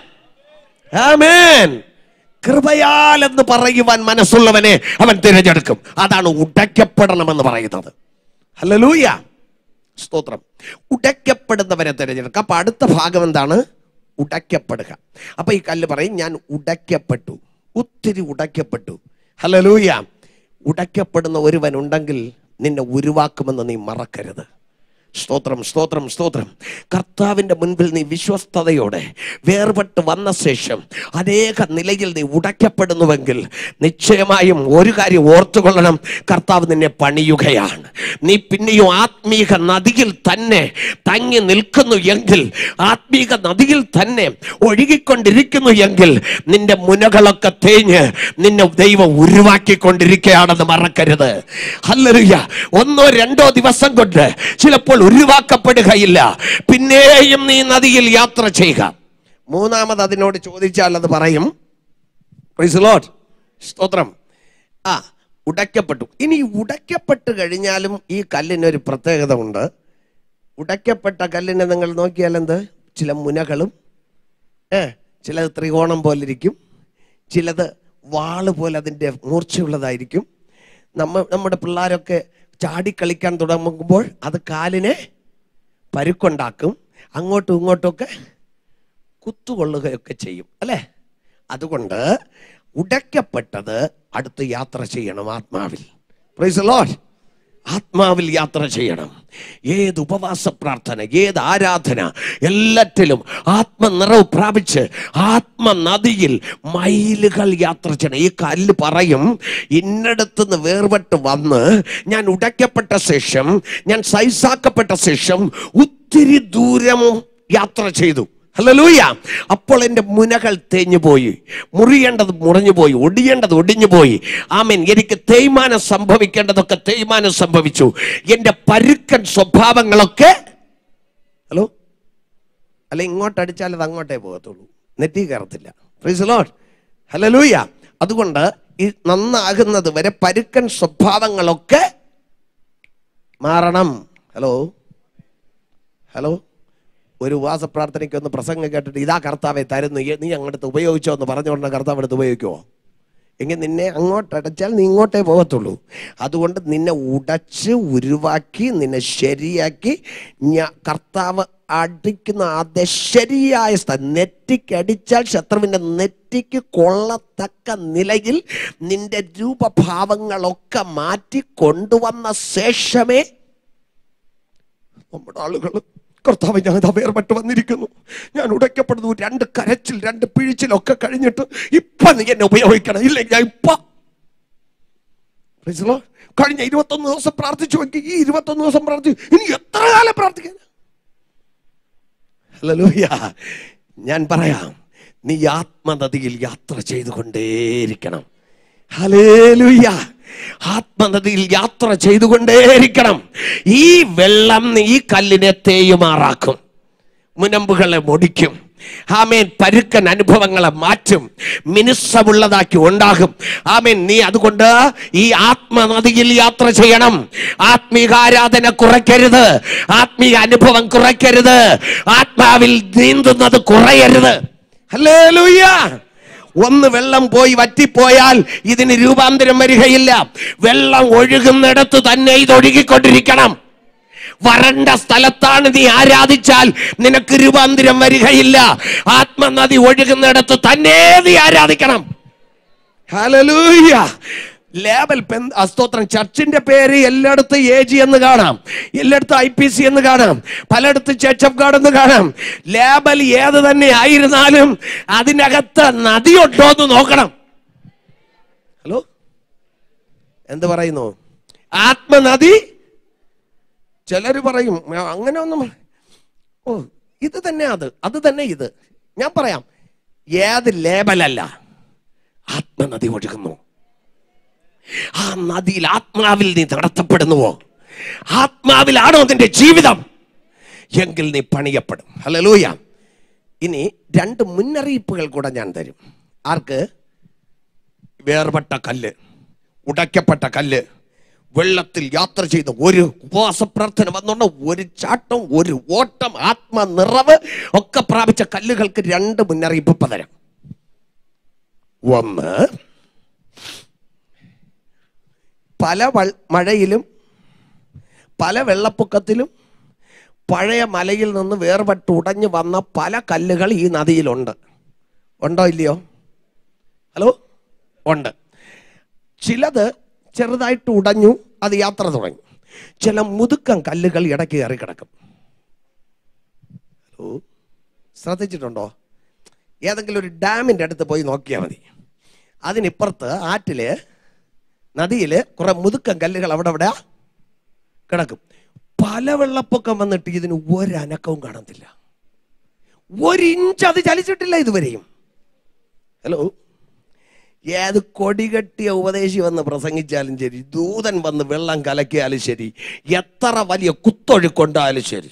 ആമേൻ കൃപയാൽ എന്ന് പറയുവാൻ മനസ്സുള്ളവനെ അവൻ തിരഞ്ഞെടുക്കും അതാണ് ഉടയ്ക്കപ്പെടണമെന്ന് പറയുന്നത് ഹലലൂയ സ്തോത്രം ഉടയ്ക്കപ്പെടുന്നവരെ തിരഞ്ഞെടുക്കുക അപ്പൊ അടുത്ത ഭാഗം എന്താണ് ഉടയ്ക്കപ്പെടുക അപ്പൊ ഈ കല്ല് പറയും ഞാൻ ഉടയ്ക്കപ്പെട്ടു ഒത്തിരി ഉടയ്ക്കപ്പെട്ടു ഹലലൂയ ഉടയ്ക്കപ്പെടുന്ന ഒരുവൻ ഉണ്ടെങ്കിൽ നിന്നെ ഉരുവാക്കുമെന്ന് നീ മറക്കരുത് സ്തോത്രം സ്തോത്രം സ്തോത്രം കർത്താവിൻ്റെ മുൻപിൽ നീ വിശ്വസ്തയോടെ വേർപെട്ട് വന്ന ശേഷം അനേക നിലയിൽ നീ ഉടയ്ക്കപ്പെടുന്നുവെങ്കിൽ നിശ്ചയമായും ഒരു കാര്യം ഓർത്തുകൊള്ളണം കർത്താവ് നിന്നെ പണിയുകയാണ് നീ പിന്നെയും ആത്മീക നദിയിൽ തന്നെ തങ്ങി നിൽക്കുന്നു എങ്കിൽ ആത്മീക നദിയിൽ തന്നെ ഒഴുകിക്കൊണ്ടിരിക്കുന്നു എങ്കിൽ നിന്റെ മുനകളൊക്കെ തേഞ്ഞ് നിന്നെ ദൈവം ഉരുവാക്കിക്കൊണ്ടിരിക്കുകയാണെന്ന് മറക്കരുത് ഹല്ലേലൂയ ഒന്നോ രണ്ടോ ദിവസം കൊണ്ട് ചിലപ്പോൾ ഉരുവാക്കപ്പെടുകയില്ല പിന്നെയും നീ നദിയിൽ യാത്ര ചെയ്യുക മൂന്നാമത് അതിനോട് ചോദിച്ചാൽ അത് പറയും Praise the Lord. സ്തോത്രം ആ ഉടയ്ക്കപ്പെട്ടു ഇനി ഈ ഉടയ്ക്കപ്പെട്ട് കഴിഞ്ഞാലും ഈ കല്ലിനൊരു പ്രത്യേകത ഉണ്ട് ഉടയ്ക്കപ്പെട്ട കല്ലിനെ നിങ്ങൾ നോക്കിയാൽ എന്ത് ചില മുനകളും ഏ ചിലത് ത്രികോണം പോലിരിക്കും ചിലത് വാള് പോലെ അതിൻ്റെ മൂർച്ചയുള്ളതായിരിക്കും നമ്മ നമ്മുടെ പിള്ളേരൊക്കെ ചാടിക്കളിക്കാൻ തുടങ്ങുമ്പോൾ അത് കാലിനെ പരുക്കുണ്ടാക്കും അങ്ങോട്ടും ഇങ്ങോട്ടുമൊക്കെ കുത്തുകൊള്ളുകയൊക്കെ ചെയ്യും അല്ലേ അതുകൊണ്ട് ഉടയ്ക്കപ്പെട്ടത് അടുത്ത് യാത്ര ചെയ്യണം ആത്മാവിൽ പ്രൈസ് ലോഡ് ആത്മാവിൽ യാത്ര ചെയ്യണം ഏത് ഉപവാസ പ്രാർത്ഥന ഏത് ആരാധന എല്ലാറ്റിലും ആത്മനിറവ് പ്രാപിച്ച് ആത്മനദിയിൽ മൈലുകൾ യാത്ര ചെയ്യണം ഈ കല്ല് പറയും ഇന്നടത്തുനിന്ന് വേർപെട്ട് വന്ന് ഞാൻ ഉടയ്ക്കപ്പെട്ട ശേഷം ഞാൻ സൈസാക്കപ്പെട്ട ശേഷം ഒത്തിരി ദൂരം യാത്ര ചെയ്തു ഹല്ലേലൂയ അപ്പോൾ എൻ്റെ മുനകൾ തേഞ്ഞു പോയി മുറിയേണ്ടത് മുറിഞ്ഞു പോയി ഒടിയേണ്ടത് ഒടിഞ്ഞു പോയി ആമേൻ എനിക്ക് തേയ്മാനം സംഭവിക്കേണ്ടതൊക്കെ തേയ്മാനം സംഭവിച്ചു എൻ്റെ പരുക്കൻ സ്വഭാവങ്ങളൊക്കെ ഹലോ അല്ല ഇങ്ങോട്ട് അടിച്ചാൽ അത് അങ്ങോട്ടേ പോകത്തുള്ളൂ നെറ്റി കയറത്തില്ല പ്രൈസ് ലോഡ് ഹല്ലേലൂയ അതുകൊണ്ട് ഈ നന്നാകുന്നത് വരെ പരുക്കൻ സ്വഭാവങ്ങളൊക്കെ മാറണം ഹലോ ഹലോ ഒരു ഉപവാസ പ്രാർത്ഥനയ്ക്ക് ഒന്ന് പ്രസംഗം കേട്ടിട്ട് ഇതാ കർത്താവെ തരുന്നു ഈ- നീ അങ്ങോട്ട് ഉപയോഗിച്ചോ എന്ന് പറഞ്ഞുകൊണ്ട് കർത്താവ് എടുത്ത് ഉപയോഗിക്കുമോ എങ്കിൽ നിന്നെ അങ്ങോട്ട് അടച്ചാൽ നീ ഇങ്ങോട്ടേ പോകത്തുള്ളൂ അതുകൊണ്ട് നിന്നെ ഉടച്ച് ഉരുവാക്കി നിന്നെ ശരിയാക്കി ഞാ കർത്താവ് അടിക്കുന്ന ആദ്യ ശരിയായ സ്ഥലം നെറ്റിക്കടിച്ചാൽ ശത്രുവിൻ്റെ നെറ്റിക്ക് കൊള്ളത്തക്ക നിലയിൽ നിന്റെ രൂപഭാവങ്ങളൊക്കെ മാറ്റി കൊണ്ടുവന്ന ശേഷമേ നമ്മുടെ ആളുകൾ കർത്താവ് ഞാൻ ഇതാ വേർപെട്ട് വന്നിരിക്കുന്നു ഞാൻ ഉടയ്ക്കപ്പെടുന്നു രണ്ട് കരച്ചിൽ രണ്ട് പിഴിച്ചിലൊക്കെ കഴിഞ്ഞിട്ട് ഇപ്പൊ നീ എന്നെ ഉപയോഗിക്കണം ഇല്ലെങ്കിൽ ഞാൻ ഇപ്പൊ Praise the Lord. കഴിഞ്ഞ ഇരുപത്തൊന്ന് ദിവസം പ്രാർത്ഥിച്ചു നോക്കി ഈ ഇരുപത്തൊന്ന് ദിവസം പ്രാർത്ഥിച്ചു ഇനി എത്ര കാലം പ്രാർത്ഥിക്കാൻ ഹല്ലേലൂയ ഞാൻ പറയാം നീ ആത്മനദിയിൽ യാത്ര ചെയ്തുകൊണ്ടേയിരിക്കണം ഹലേലുയ്യ ആത്മനദിയിൽ യാത്ര ചെയ്തുകൊണ്ടേയിരിക്കണം ഈ വെള്ളം ഈ കല്ലിനെ തേയുമാറാക്കും മുനമ്പുകളെ മുടിക്കും ആമേൻ പരുക്കൻ അനുഭവങ്ങളെ മാറ്റും മിനുസമുള്ളതാക്കി ഉണ്ടാകും ആമേൻ നീ അതുകൊണ്ട് ഈ ആത്മനദിയിൽ യാത്ര ചെയ്യണം ആത്മീകാരാധന കുറയ്ക്കരുത് ആത്മീക അനുഭവം കുറയ്ക്കരുത് ആത്മാവിൽ നീന്തുന്നത് കുറയരുത് ഹല്ലേലൂയ ഒന്ന് വെള്ളം പോയി വറ്റിപ്പോയാൽ ഇതിന് രൂപാന്തരം വരികയില്ല വെള്ളം ഒഴുകുന്നിടത്ത് തന്നെ ഇത് ഒഴുകിക്കൊണ്ടിരിക്കണം വരണ്ട സ്ഥലത്താണ് നീ ആരാധിച്ചാൽ നിനക്ക് രൂപാന്തരം വരികയില്ല ആത്മനദി ഒഴുകുന്നിടത്ത് തന്നെ നീ ആരാധിക്കണം ഹല്ലേലൂയ ലേബൽ പെൻ സ്തോത്രം ചർച്ചിന്റെ പേര് എല്ലായിടത്തും എ ജി എന്ന് കാണാം എല്ലായിടത്തും ഐ പി സി എന്ന് കാണാം പലയിടത്തും ചർച്ച് ഓഫ് ഗാഡ് എന്ന് കാണാം ലേബൽ ഏത് തന്നെ ആയിരുന്നാലും അതിനകത്ത് നദിയുണ്ടോ എന്ന് നോക്കണം ഹലോ എന്ത് പറയുന്നു ആത്മനദി ചിലർ പറയും "ആ, അങ്ങനെ ഒന്നും ഓ ഇത് തന്നെ അത് അത് തന്നെ ഇത് ഞാൻ പറയാം ഏത് ലേബലല്ല ആത്മനദി ഒഴുകുന്നു ആ നദിയിൽ ആത്മാവിൽ നീ നടത്തപ്പെടുന്നുവോ ആത്മാവിലാണോ നിന്റെ ജീവിതം എങ്കിൽ നീ പണിയപ്പെടും ഹല്ലേലൂയ ഇനി രണ്ട് മുന്നറിയിപ്പുകൾ കൂടെ ഞാൻ തരും ആർക്ക് വേർപെട്ട കല്ല് ഉടയ്ക്കപ്പെട്ട കല്ല് വെള്ളത്തിൽ യാത്ര ചെയ്ത ഒരു ഉപവാസ പ്രാർത്ഥന വന്നുകൊണ്ട് ഒരു ചാട്ടം ഒരു ഓട്ടം ആത്മനിറവ് ഒക്കെ പ്രാപിച്ച കല്ലുകൾക്ക് രണ്ട് മുന്നറിയിപ്പ് ഇപ്പൊ തരാം ഒന്ന് പല വൾ- മഴയിലും പല വെള്ളപ്പൊക്കത്തിലും പഴയ മലയിൽ നിന്ന് വേർപെട്ട് ഉടഞ്ഞു വന്ന പല കല്ലുകൾ ഈ നദിയിലുണ്ട് ഉണ്ടോ ഇല്ലയോ ഹലോ ഉണ്ട് ചിലത് ചെറുതായിട്ട് ഉടഞ്ഞു അത് യാത്ര തുടങ്ങി ചില മുതുക്കം കല്ലുകൾ ഇടയ്ക്ക് കയറി കിടക്കും ഹലോ ശ്രദ്ധിച്ചിട്ടുണ്ടോ ഏതെങ്കിലും ഒരു ഡാമിൻ്റെ അടുത്ത് പോയി നോക്കിയാൽ മതി അതിനിപ്പുറത്ത് ആറ്റില് നദിയിൽ കുറെ മുതുക്കം കല്ലുകൾ അവിടെ അവിടെ കിടക്കും പല വെള്ളപ്പൊക്കം വന്നിട്ട് ഇതിന് ഒരനക്കവും കാണത്തില്ല ഒരു ഇഞ്ച് അത് ചലിച്ചിട്ടില്ല ഇതുവരെയും ഹലോ ഏത് കൊടികെട്ടിയ ഉപദേശി വന്ന് പ്രസംഗിച്ചാലും ശരി ദൂതൻ വന്ന് വെള്ളം കലക്കിയാലും ശരി എത്ര വലിയ കുത്തൊഴുക്കൊണ്ടായാലും ശരി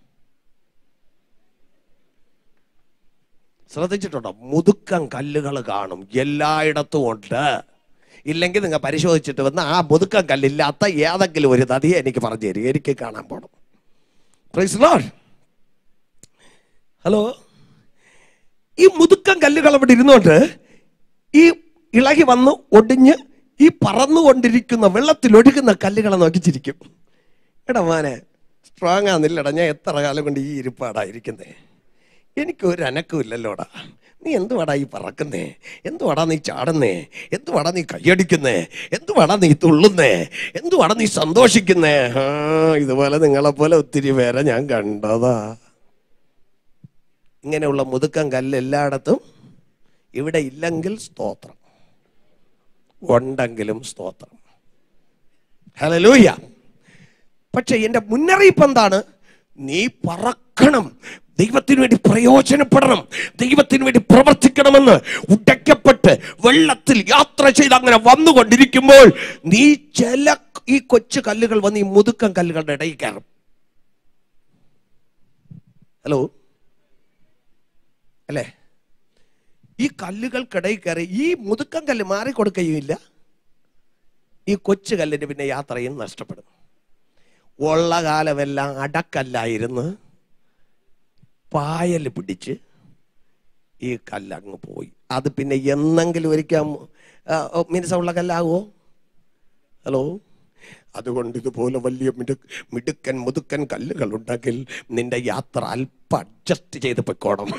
ശ്രദ്ധിച്ചിട്ടുണ്ടോ മുതുക്കം കല്ലുകൾ കാണും എല്ലായിടത്തും ഉണ്ട് ഇല്ലെങ്കിൽ നിങ്ങൾ പരിശോധിച്ചിട്ട് വന്ന് ആ മുതുക്കം കല്ലില്ലാത്ത ഏതെങ്കിലും ഒരു നദിയെ എനിക്ക് പറഞ്ഞു തരിക എനിക്ക് കാണാൻ പോണം പ്രൈസ് ലോഡ് ഹലോ ഈ മുതുക്കം കല്ലുകൾ അവിടെ ഇരുന്നോണ്ട് ഈ ഇളകി വന്ന് ഒടിഞ്ഞ് ഈ പറന്നുകൊണ്ടിരിക്കുന്ന വെള്ളത്തിൽ ഒഴുകുന്ന കല്ലുകളെ നോക്കി ചിരിക്കും എടാ മോനെ സ്ട്രോങ് ആന്നില്ലടാ ഞാൻ എത്ര കാലം കൊണ്ട് ഈ ഇരിപ്പാടാ ഇരിക്കുന്നേ എനിക്ക് ഒരു അനക്കമില്ലല്ലോടാ നീ എന്തുവാടാ ഈ പറക്കുന്നേ എന്തുവാടാ നീ ചാടുന്നേ എന്തുവാടാ നീ കൈയടിക്കുന്നേ എന്തുവാടാ നീ തുള്ളുന്നേ എന്തുവാടാ നീ സന്തോഷിക്കുന്നേ ആ ഇതുപോലെ നിങ്ങളെ പോലെ ഒത്തിരി പേരെ ഞാൻ കണ്ടതാ ഇങ്ങനെയുള്ള മുതുക്കം കല്ല് എല്ലായിടത്തും ഇവിടെ ഇല്ലെങ്കിൽ സ്തോത്രം ഉണ്ടെങ്കിലും സ്തോത്രം ഹലലൂയ പക്ഷെ എന്റെ മുന്നറിയിപ്പ് എന്താണ് നീ പറക്കണം ദൈവത്തിന് വേണ്ടി പ്രയോജനപ്പെടണം ദൈവത്തിന് വേണ്ടി പ്രവർത്തിക്കണമെന്ന് ഉടയ്ക്കപ്പെട്ട് വെള്ളത്തിൽ യാത്ര ചെയ്ത് അങ്ങനെ വന്നുകൊണ്ടിരിക്കുമ്പോൾ നീ ചില ഈ കൊച്ചു കല്ലുകൾ വന്ന് ഈ മുതുക്കം കല്ലുകളുടെ ഇടയിൽ കയറും ഹലോ അല്ലേ ഈ കല്ലുകൾക്കിടയിൽ കയറി ഈ മുതുക്കം കല്ല് മാറിക്കൊടുക്കുകയുമില്ല ഈ കൊച്ചു കല്ലിന് പിന്നെ യാത്രയും നഷ്ടപ്പെടും ഉള്ള കാലമെല്ലാം അടക്കല്ലായിരുന്നു പായൽ പിടിച്ച് ഈ കല്ലങ്ങ് പോയി അത് പിന്നെ എന്നെങ്കിലും ഒരിക്കൽ മിനുസമുള്ള കല്ലാകുമോ ഹലോ അതുകൊണ്ട് ഇതുപോലെ വലിയ മിടു മിടുക്കൻ മുതുക്കൻ കല്ലുകൾ ഉണ്ടെങ്കിൽ നിന്റെ യാത്ര അല്പം അഡ്ജസ്റ്റ് ചെയ്ത് പൊയ്ക്കോണം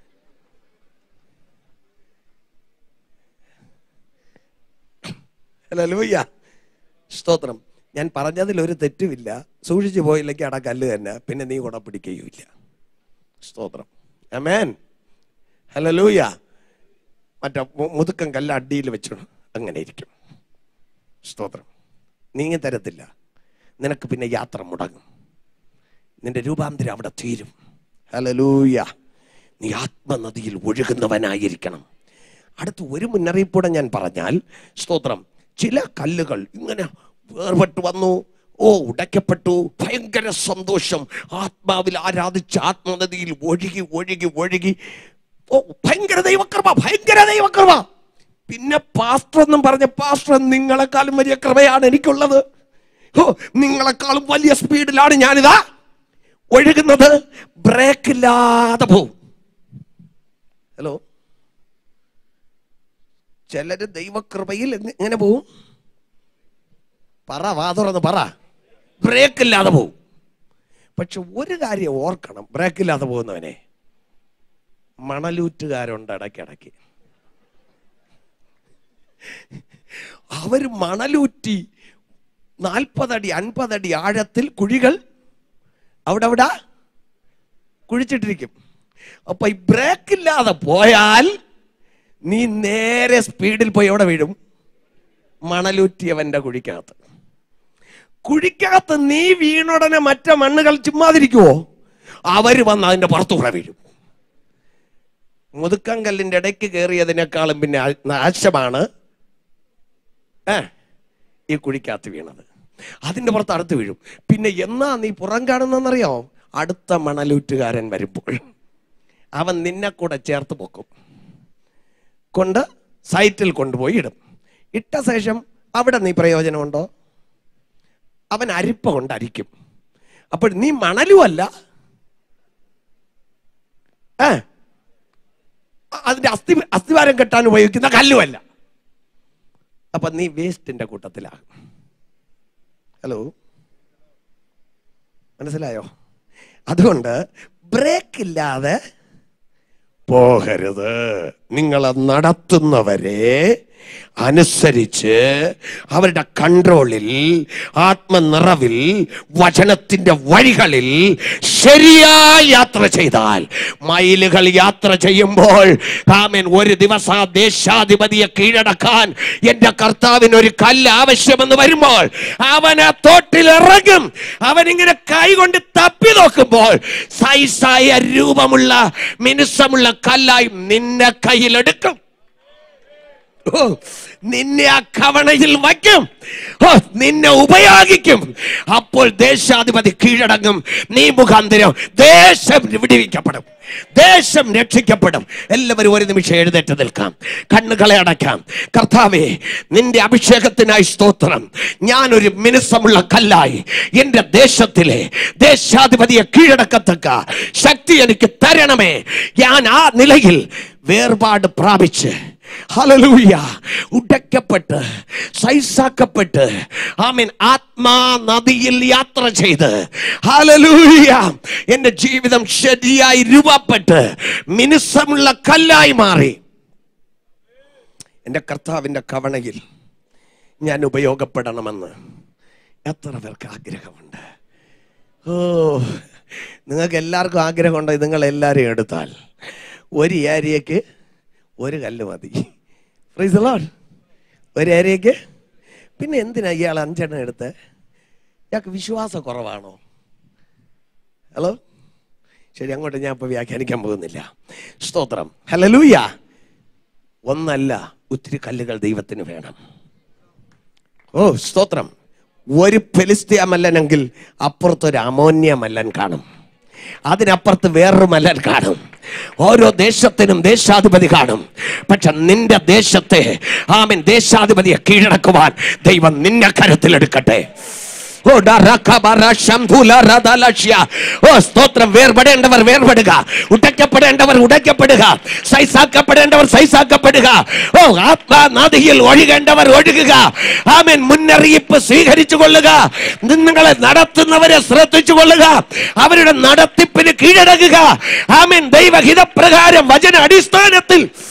ഹല്ലേലൂയ സ്തോത്രം ഞാൻ പറഞ്ഞതിൽ ഒരു തെറ്റുമില്ല സൂക്ഷിച്ചു പോയില്ലെങ്കിൽ അട കല്ല് തന്നെ പിന്നെ നീ കൂടെ പിടിക്കുകയുമില്ല സ്തോത്രം അമേൻ ഹല്ലേലൂയ മറ്റേ മു- മുതുക്കം കല്ല് അടിയിൽ വെച്ചിടും അങ്ങനെ ഇരിക്കും സ്തോത്രം നീങ്ങി തരത്തില്ല നിനക്ക് പിന്നെ യാത്ര മുടങ്ങും നിന്റെ രൂപാന്തരം അവിടെ തീരും ഹലലൂയ നീ ആത്മനദിയിൽ ഒഴുകുന്നവനായിരിക്കണം അടുത്ത് ഒരു മുന്നറിയിപ്പൂടെ ഞാൻ പറഞ്ഞാൽ സ്തോത്രം ചില കല്ലുകൾ ഇങ്ങനെ വേർപെട്ട് വന്നു ഓ ഉടയ്ക്കപ്പെട്ടു ഭയങ്കര സന്തോഷം ആത്മാവിൽ ആരാധിച്ച ആത്മനദിയിൽ ഒഴുകി ഒഴുകി ഒഴുകി ഓ ഭയങ്കര ദൈവകൃപ ഭയങ്കര ദൈവകൃപ പിന്നെ പാസ്റ്റർ എന്നും പറഞ്ഞ പാസ്റ്റർ നിങ്ങളെക്കാളും വലിയ കൃപയാണ് എനിക്കുള്ളത് ഓ നിങ്ങളെക്കാളും വലിയ സ്പീഡിലാണ് ഞാനിതാ ഒഴുകുന്നത് ബ്രേക്ക് ഇല്ലാതെ പോവും ഹലോ ചിലര് ദൈവകൃപയിൽ എങ്ങ- എങ്ങനെ പോവും പറ വാ തുറന്ന് പറ ബ്രേക്ക് ഇല്ലാതെ പോവും പക്ഷെ ഒരു കാര്യം ഓർക്കണം ബ്രേക്ക് ഇല്ലാതെ പോകുന്നവനെ മണലൂറ്റുകാരുണ്ട് ഇടയ്ക്കിടയ്ക്ക് അവർ മണലൂറ്റി നാൽപ്പതടി അൻപതടി ആഴത്തിൽ കുഴികൾ അവിടെ അവിടെ കുഴിച്ചിട്ടിരിക്കും അപ്പൊ ഈ ബ്രേക്ക് ഇല്ലാതെ പോയാൽ നീ നേരെ സ്പീഡിൽ പോയി എവിടെ വീഴും മണലൂറ്റിയവന്റെ കുഴിക്കകത്ത് കുഴിക്കകത്ത് നീ വീണുടനെ മറ്റേ മണ്ണുകൾ ചുമ്മാതിരിക്കുവോ അവര് വന്ന് അതിന്റെ പുറത്തുകൂടെ വീഴും മുതുക്കങ്കല്ലിന്റെ ഇടയ്ക്ക് കയറിയതിനേക്കാളും പിന്നെ ആ- നാശമാണ് ഏ ഈ കുഴിക്കകത്ത് വീണത് അതിന്റെ പുറത്ത് അടുത്ത് വീഴും പിന്നെ എന്നാ നീ പുറം കാണുന്നറിയോ അടുത്ത മണലൂറ്റുകാരൻ വരുമ്പോൾ അവൻ നിന്നെ കൂടെ ചേർത്ത് പൊക്കും കൊണ്ട് സൈറ്റിൽ കൊണ്ടുപോയി ഇടും ഇട്ട ശേഷം അവിടെ നീ പ്രയോജനമുണ്ടോ അവൻ അരിപ്പ കൊണ്ട് അരിക്കും അപ്പോൾ നീ മണലുമല്ല ഏ അതിന്റെ അസ്ഥി അസ്ഥിവാരം കെട്ടാൻ ഉപയോഗിക്കുന്ന കല്ലുമല്ല അപ്പൊ നീ വേസ്റ്റിന്റെ കൂട്ടത്തിലാകും ഹലോ മനസ്സിലായോ അതുകൊണ്ട് ബ്രേക്ക് ഇല്ലാതെ പോകരുത് നിങ്ങളെ നടത്തുന്നവരെ അനുസരിച്ച് അവരുടെ കൺട്രോളിൽ ആത്മനിറവിൽ വചനത്തിന്റെ വഴികളിൽ ശരിയായി യാത്ര ചെയ്താൽ മൈലുകൾ യാത്ര ചെയ്യുമ്പോൾ കാമൻ ഒരു ദിവസം ആ ദേശാധിപതിയെ കീഴടക്കാൻ എന്റെ കർത്താവിന് ഒരു കല്ല് ആവശ്യമെന്ന് വരുമ്പോൾ അവൻ ആ തോട്ടിൽ ഇറങ്ങും അവൻ ഇങ്ങനെ കൈകൊണ്ട് തപ്പി നോക്കുമ്പോൾ സൈസായ രൂപമുള്ള മിനുസമുള്ള കല്ലായി നിന്നെ കയ്യിലെടുക്കും ഓ, നിന്നെ ആ കവണയിൽ വയ്ക്കും ഓ നിന്നെ ഉപയോഗിക്കും അപ്പോൾ ദേശാധിപതി കീഴടങ്ങും നീ മുഖാന്തരം ദേശം വിടിവിക്കപ്പെടും ദേശം രക്ഷിക്കപ്പെടും എല്ലാവരും ഒരു നിമിഷം എഴുന്നേറ്റ് നിൽക്കാം കണ്ണുകളെ അടയ്ക്കാം കർത്താവേ നിന്റെ അഭിഷേകത്തിനായി സ്തോത്രം ഞാനൊരു മിനുസമുള്ള കല്ലായി എന്റെ ദേശത്തിലെ ദേശാധിപതിയെ കീഴടക്കത്തക്ക ശക്തി എനിക്ക് തരണമേ ഞാൻ ആ നിലയിൽ വേർപാട് പ്രാപിച്ച് ഹലലൂയ ഉടയ്ക്കപ്പെട്ട് സൈസാക്കപ്പെട്ട് ആമീൻ ആത്മാ നദിയിൽ യാത്ര ചെയ്ത് ഹലലൂയ എന്റെ ജീവിതം ശരിയായി രൂപപ്പെട്ട് മിനുസമുള്ള കല്ലായി മാറി എൻ്റെ കർത്താവിൻ്റെ കവണയിൽ ഞാൻ ഉപയോഗപ്പെടണമെന്ന് എത്ര പേർക്ക് ആഗ്രഹമുണ്ട് ഓ നിങ്ങൾക്ക് എല്ലാവർക്കും ആഗ്രഹമുണ്ടോ നിങ്ങൾ എല്ലാവരും എടുത്താൽ ഒരു ഏരിയക്ക് ഒരു കല്ല് മതി ഫ്രീസ് ലോഡ് ഒരു ഏരിയക്ക് പിന്നെ എന്തിനാ ഇയാൾ അഞ്ചെണ്ണം എടുത്ത് ഇയാൾക്ക് വിശ്വാസ കുറവാണോ ഹലോ ശരി അങ്ങോട്ട് ഞാൻ ഇപ്പോൾ വ്യാഖ്യാനിക്കാൻ പോകുന്നില്ല സ്തോത്രം ഹലലൂയ ഒന്നല്ല ഒത്തിരി കല്ലുകൾ ദൈവത്തിന് വേണം ഓ സ്തോത്രം ഒരു ഫെലിസ്തീയ മല്ലനെങ്കിൽ അപ്പുറത്തൊരു അമോന്യ മല്ലൻ കാണും അതിനപ്പുറത്ത് വേറൊരു മല്ലൻ കാണും ഓരോ ദേശത്തിനും ദേശാധിപതി കാണും പക്ഷെ നിന്റെ ദേശത്തെ ആമൻ ദേശാധിപതിയെ കീഴടക്കുവാൻ ദൈവം നിന്നെ കരത്തിലെടുക്കട്ടെ ഓ ഡറക്കബറ ശംഭുല റദലക്ഷ്യ. ഓ സ്തോത്രം വേർപെടേണ്ടവർ വേർപെടുക ഉടയ്ക്കപ്പെടേണ്ടവർ ഉടയ്ക്കപ്പെടുക സൈസാക്കപ്പെടേണ്ടവർ സൈസാക്കപ്പെടുക ഓ ആത്മാ നദിയിൽ ഒഴുകേണ്ടവർ ഒഴുകുക ആമേൻ മുന്നറിയിപ്പ് സ്വീകരിച്ചു കൊള്ളുക നിങ്ങളെ നടത്തുന്നവരെ ശ്രദ്ധിച്ചു കൊള്ളുക അവരുടെ നടത്തിപ്പിന് കീഴടങ്ങുക ആമേൻ ദൈവഹിതപ്രകാരം വചന അടിസ്ഥാനത്തിൽ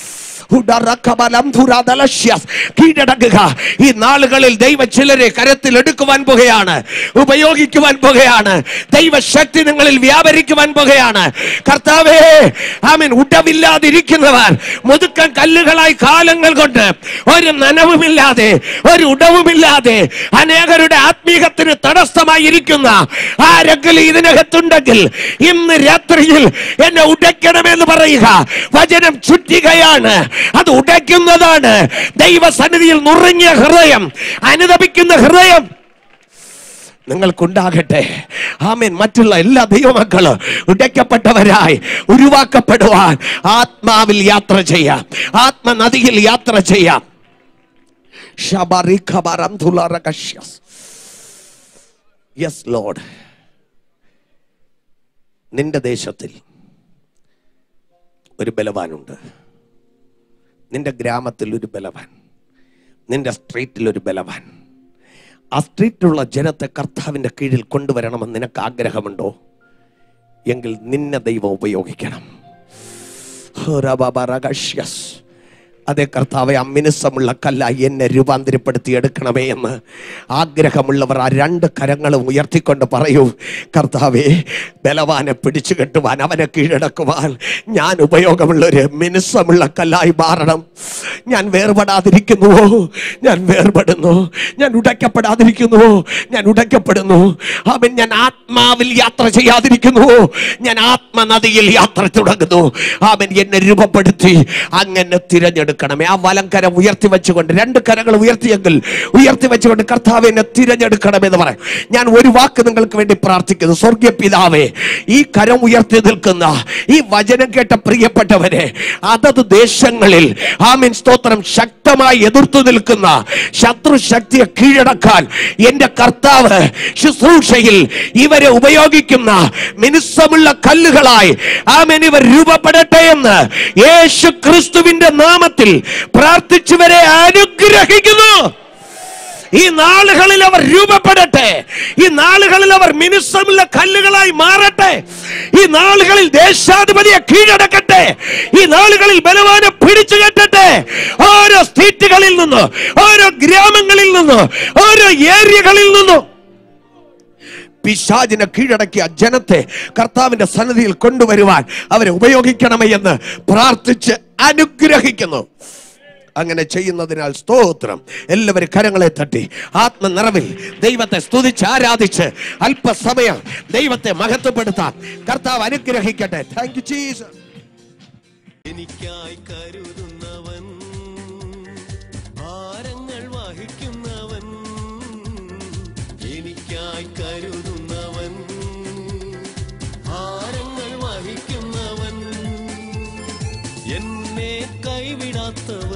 ഉടറക്കബലം ധുരാതലശ്യസ്. കീഴടങ്ങുക ഈ നാളുകളിൽ ദൈവ ചിലരെ കരത്തിൽ എടുക്കുവാൻ പോകുകയാണ് ഉപയോഗിക്കുവാൻ പോകുകയാണ് ദൈവശക്തി നിങ്ങളിൽ വ്യാപരിക്കുവാൻ പോകുകയാണ് കർത്താവേ ആമീൻ ഉടവില്ലാതിരിക്കുന്നവർ മുതുക്കൻ കല്ലുകളായി കാലങ്ങൾ കൊണ്ട് ഒരു നനവുമില്ലാതെ ഒരു ഉടവുമില്ലാതെ അനേകരുടെ ആത്മീകത്തിന് തടസ്സമായി ഇരിക്കുന്ന ആരെങ്കിലും ഇതിനകത്തുണ്ടെങ്കിൽ ഇന്ന് രാത്രിയിൽ എന്നെ ഉടയ്ക്കണമെന്ന് പറയുക വചനം ചുറ്റികയാണ് അത് ഉടയ്ക്കുന്നതാണ് ദൈവസന്നിധിയിൽ നുറുങ്ങിയ ഹൃദയം അനുദപിക്കുന്ന ഹൃദയം നിങ്ങൾക്കുണ്ടാകട്ടെ ആമേൻ മറ്റുള്ള എല്ലാ ദൈവമക്കളും ഉടയ്ക്കപ്പെട്ടവരായി ഉരുവാക്കപ്പെടുവാൻ ആത്മാവിൽ യാത്ര ചെയ്യാം ആത്മനദിയിൽ യാത്ര ചെയ്യാം ശബരിഖബരം ധുലറകശ്യസ്. യെസ് ലോഡ് നിന്റെ ദേശത്തിൽ ഒരു ബലവാനുണ്ട് നിന്റെ ഗ്രാമത്തിൽ ഒരു ബലവാൻ നിന്റെ സ്ട്രീറ്റിൽ ഒരു ബലവാൻ ആ സ്ട്രീറ്റിലുള്ള ജനത്തെ കർത്താവിൻ്റെ കീഴിൽ കൊണ്ടുവരണമെന്ന് നിനക്ക് ആഗ്രഹമുണ്ടോ എങ്കിൽ നിന്നെ ദൈവം ഉപയോഗിക്കണം ഹോരബബറഗശ്യസ്. അതേ കർത്താവെ അമ്മിനുസമുള്ള കല്ലായി എന്നെ രൂപാന്തരപ്പെടുത്തി എടുക്കണമേ എന്ന് ആഗ്രഹമുള്ളവർ ആ രണ്ട് കരങ്ങളും ഉയർത്തിക്കൊണ്ട് പറയൂ കർത്താവെ ബലവാനെ പിടിച്ചു കെട്ടുവാൻ അവനെ കീഴടക്കുവാൻ ഞാൻ ഉപയോഗമുള്ള ഒരു മിനുസമുള്ള കല്ലായി മാറണം ഞാൻ വേർപെടാതിരിക്കുന്നുവോ ഞാൻ വേർപെടുന്നു ഞാൻ ഉടയ്ക്കപ്പെടാതിരിക്കുന്നുവോ ഞാൻ ഉടയ്ക്കപ്പെടുന്നു അവൻ ഞാൻ ആത്മാവിൽ യാത്ര ചെയ്യാതിരിക്കുന്നുവോ ഞാൻ ആത്മനദിയിൽ യാത്ര തുടങ്ങുന്നു അവൻ എന്നെ രൂപപ്പെടുത്തി അങ്ങനെ തിരഞ്ഞെടുക്കണമേ ആ വലം കരം ഉയർത്തി വെച്ചുകൊണ്ട് രണ്ട് കരങ്ങൾ ഉയർത്തിയെങ്കിൽ ഉയർത്തി വെച്ചുകൊണ്ട് കർത്താവ് എന്നെ തിരഞ്ഞെടുക്കണമെന്ന് പറയും ഞാൻ ഒരു വാക്ക് നിങ്ങൾക്ക് വേണ്ടി പ്രാർത്ഥിക്കുന്നു സ്വർഗീയ പിതാവേ ഈ കരം ഉയർത്തി നിൽക്കുന്ന ഈ വചനം കേട്ട പ്രിയപ്പെട്ടവരെ അതത് ദേശങ്ങളിൽ ആമീൻ സ്തോത്രം ശക്തമായി എതിർത്തു നിൽക്കുന്ന ശത്രു ശക്തിയെ കീഴടക്കാൻ എന്റെ കർത്താവ് ശുശ്രൂഷയിൽ ഇവരെ ഉപയോഗിക്കുന്ന മിനുസമുള്ള കല്ലുകളായി ആമേൻ ഇവർ രൂപപ്പെടട്ടെ എന്ന് യേശു ക്രിസ്തുവിന്റെ നാമത്തിൽ പ്രാർത്ഥിച്ചവരെ അനുഗ്രഹിക്കുന്നു ഈ നാളുകളിൽ അവർ രൂപപ്പെടട്ടെ ഈ നാളുകളിൽ അവർ മിനുസമുള്ള കല്ലുകളായി മാറട്ടെ ഈ നാളുകളിൽ ദേശാധിപതിയെ കീഴടക്കട്ടെ ഈ നാളുകളിൽ ബലവാനെ പിടിച്ചു കെട്ടട്ടെ ഓരോ സ്റ്റേറ്റുകളിൽ നിന്ന് ഓരോ ഗ്രാമങ്ങളിൽ നിന്ന് ഓരോ ഏരിയകളിൽ നിന്നും പിശാചിനെ കീഴടക്കിയ ജനത്തെ കർത്താവിന്റെ സന്നിധിയിൽ കൊണ്ടുവരുവാൻ അവരെ ഉപയോഗിക്കണമേ എന്ന് പ്രാർത്ഥിച്ച് അനുഗ്രഹിക്കുന്നു അങ്ങനെ ചെയ്യുന്നതിനാൽ സ്തോത്രം എല്ലാവരും കരങ്ങളെ തട്ടി ആത്മനിറവിൽ ദൈവത്തെ സ്തുതിച്ച് ആരാധിച്ച് അല്പസമയം ദൈവത്തെ മഹത്വപ്പെടുത്താൻ കർത്താവ് അനുഗ്രഹിക്കട്ടെ താങ്ക് യു ജീസസ് എനിക്കായി കരുതുന്നവൻ ഭാരങ്ങൾ വഹിക്കുന്നവൻ എനിക്കായി കരുതുന്നവൻ ഭാരങ്ങൾ വഹിക്കുന്നവൻ എന്നെ കൈവിടാത്തവൻ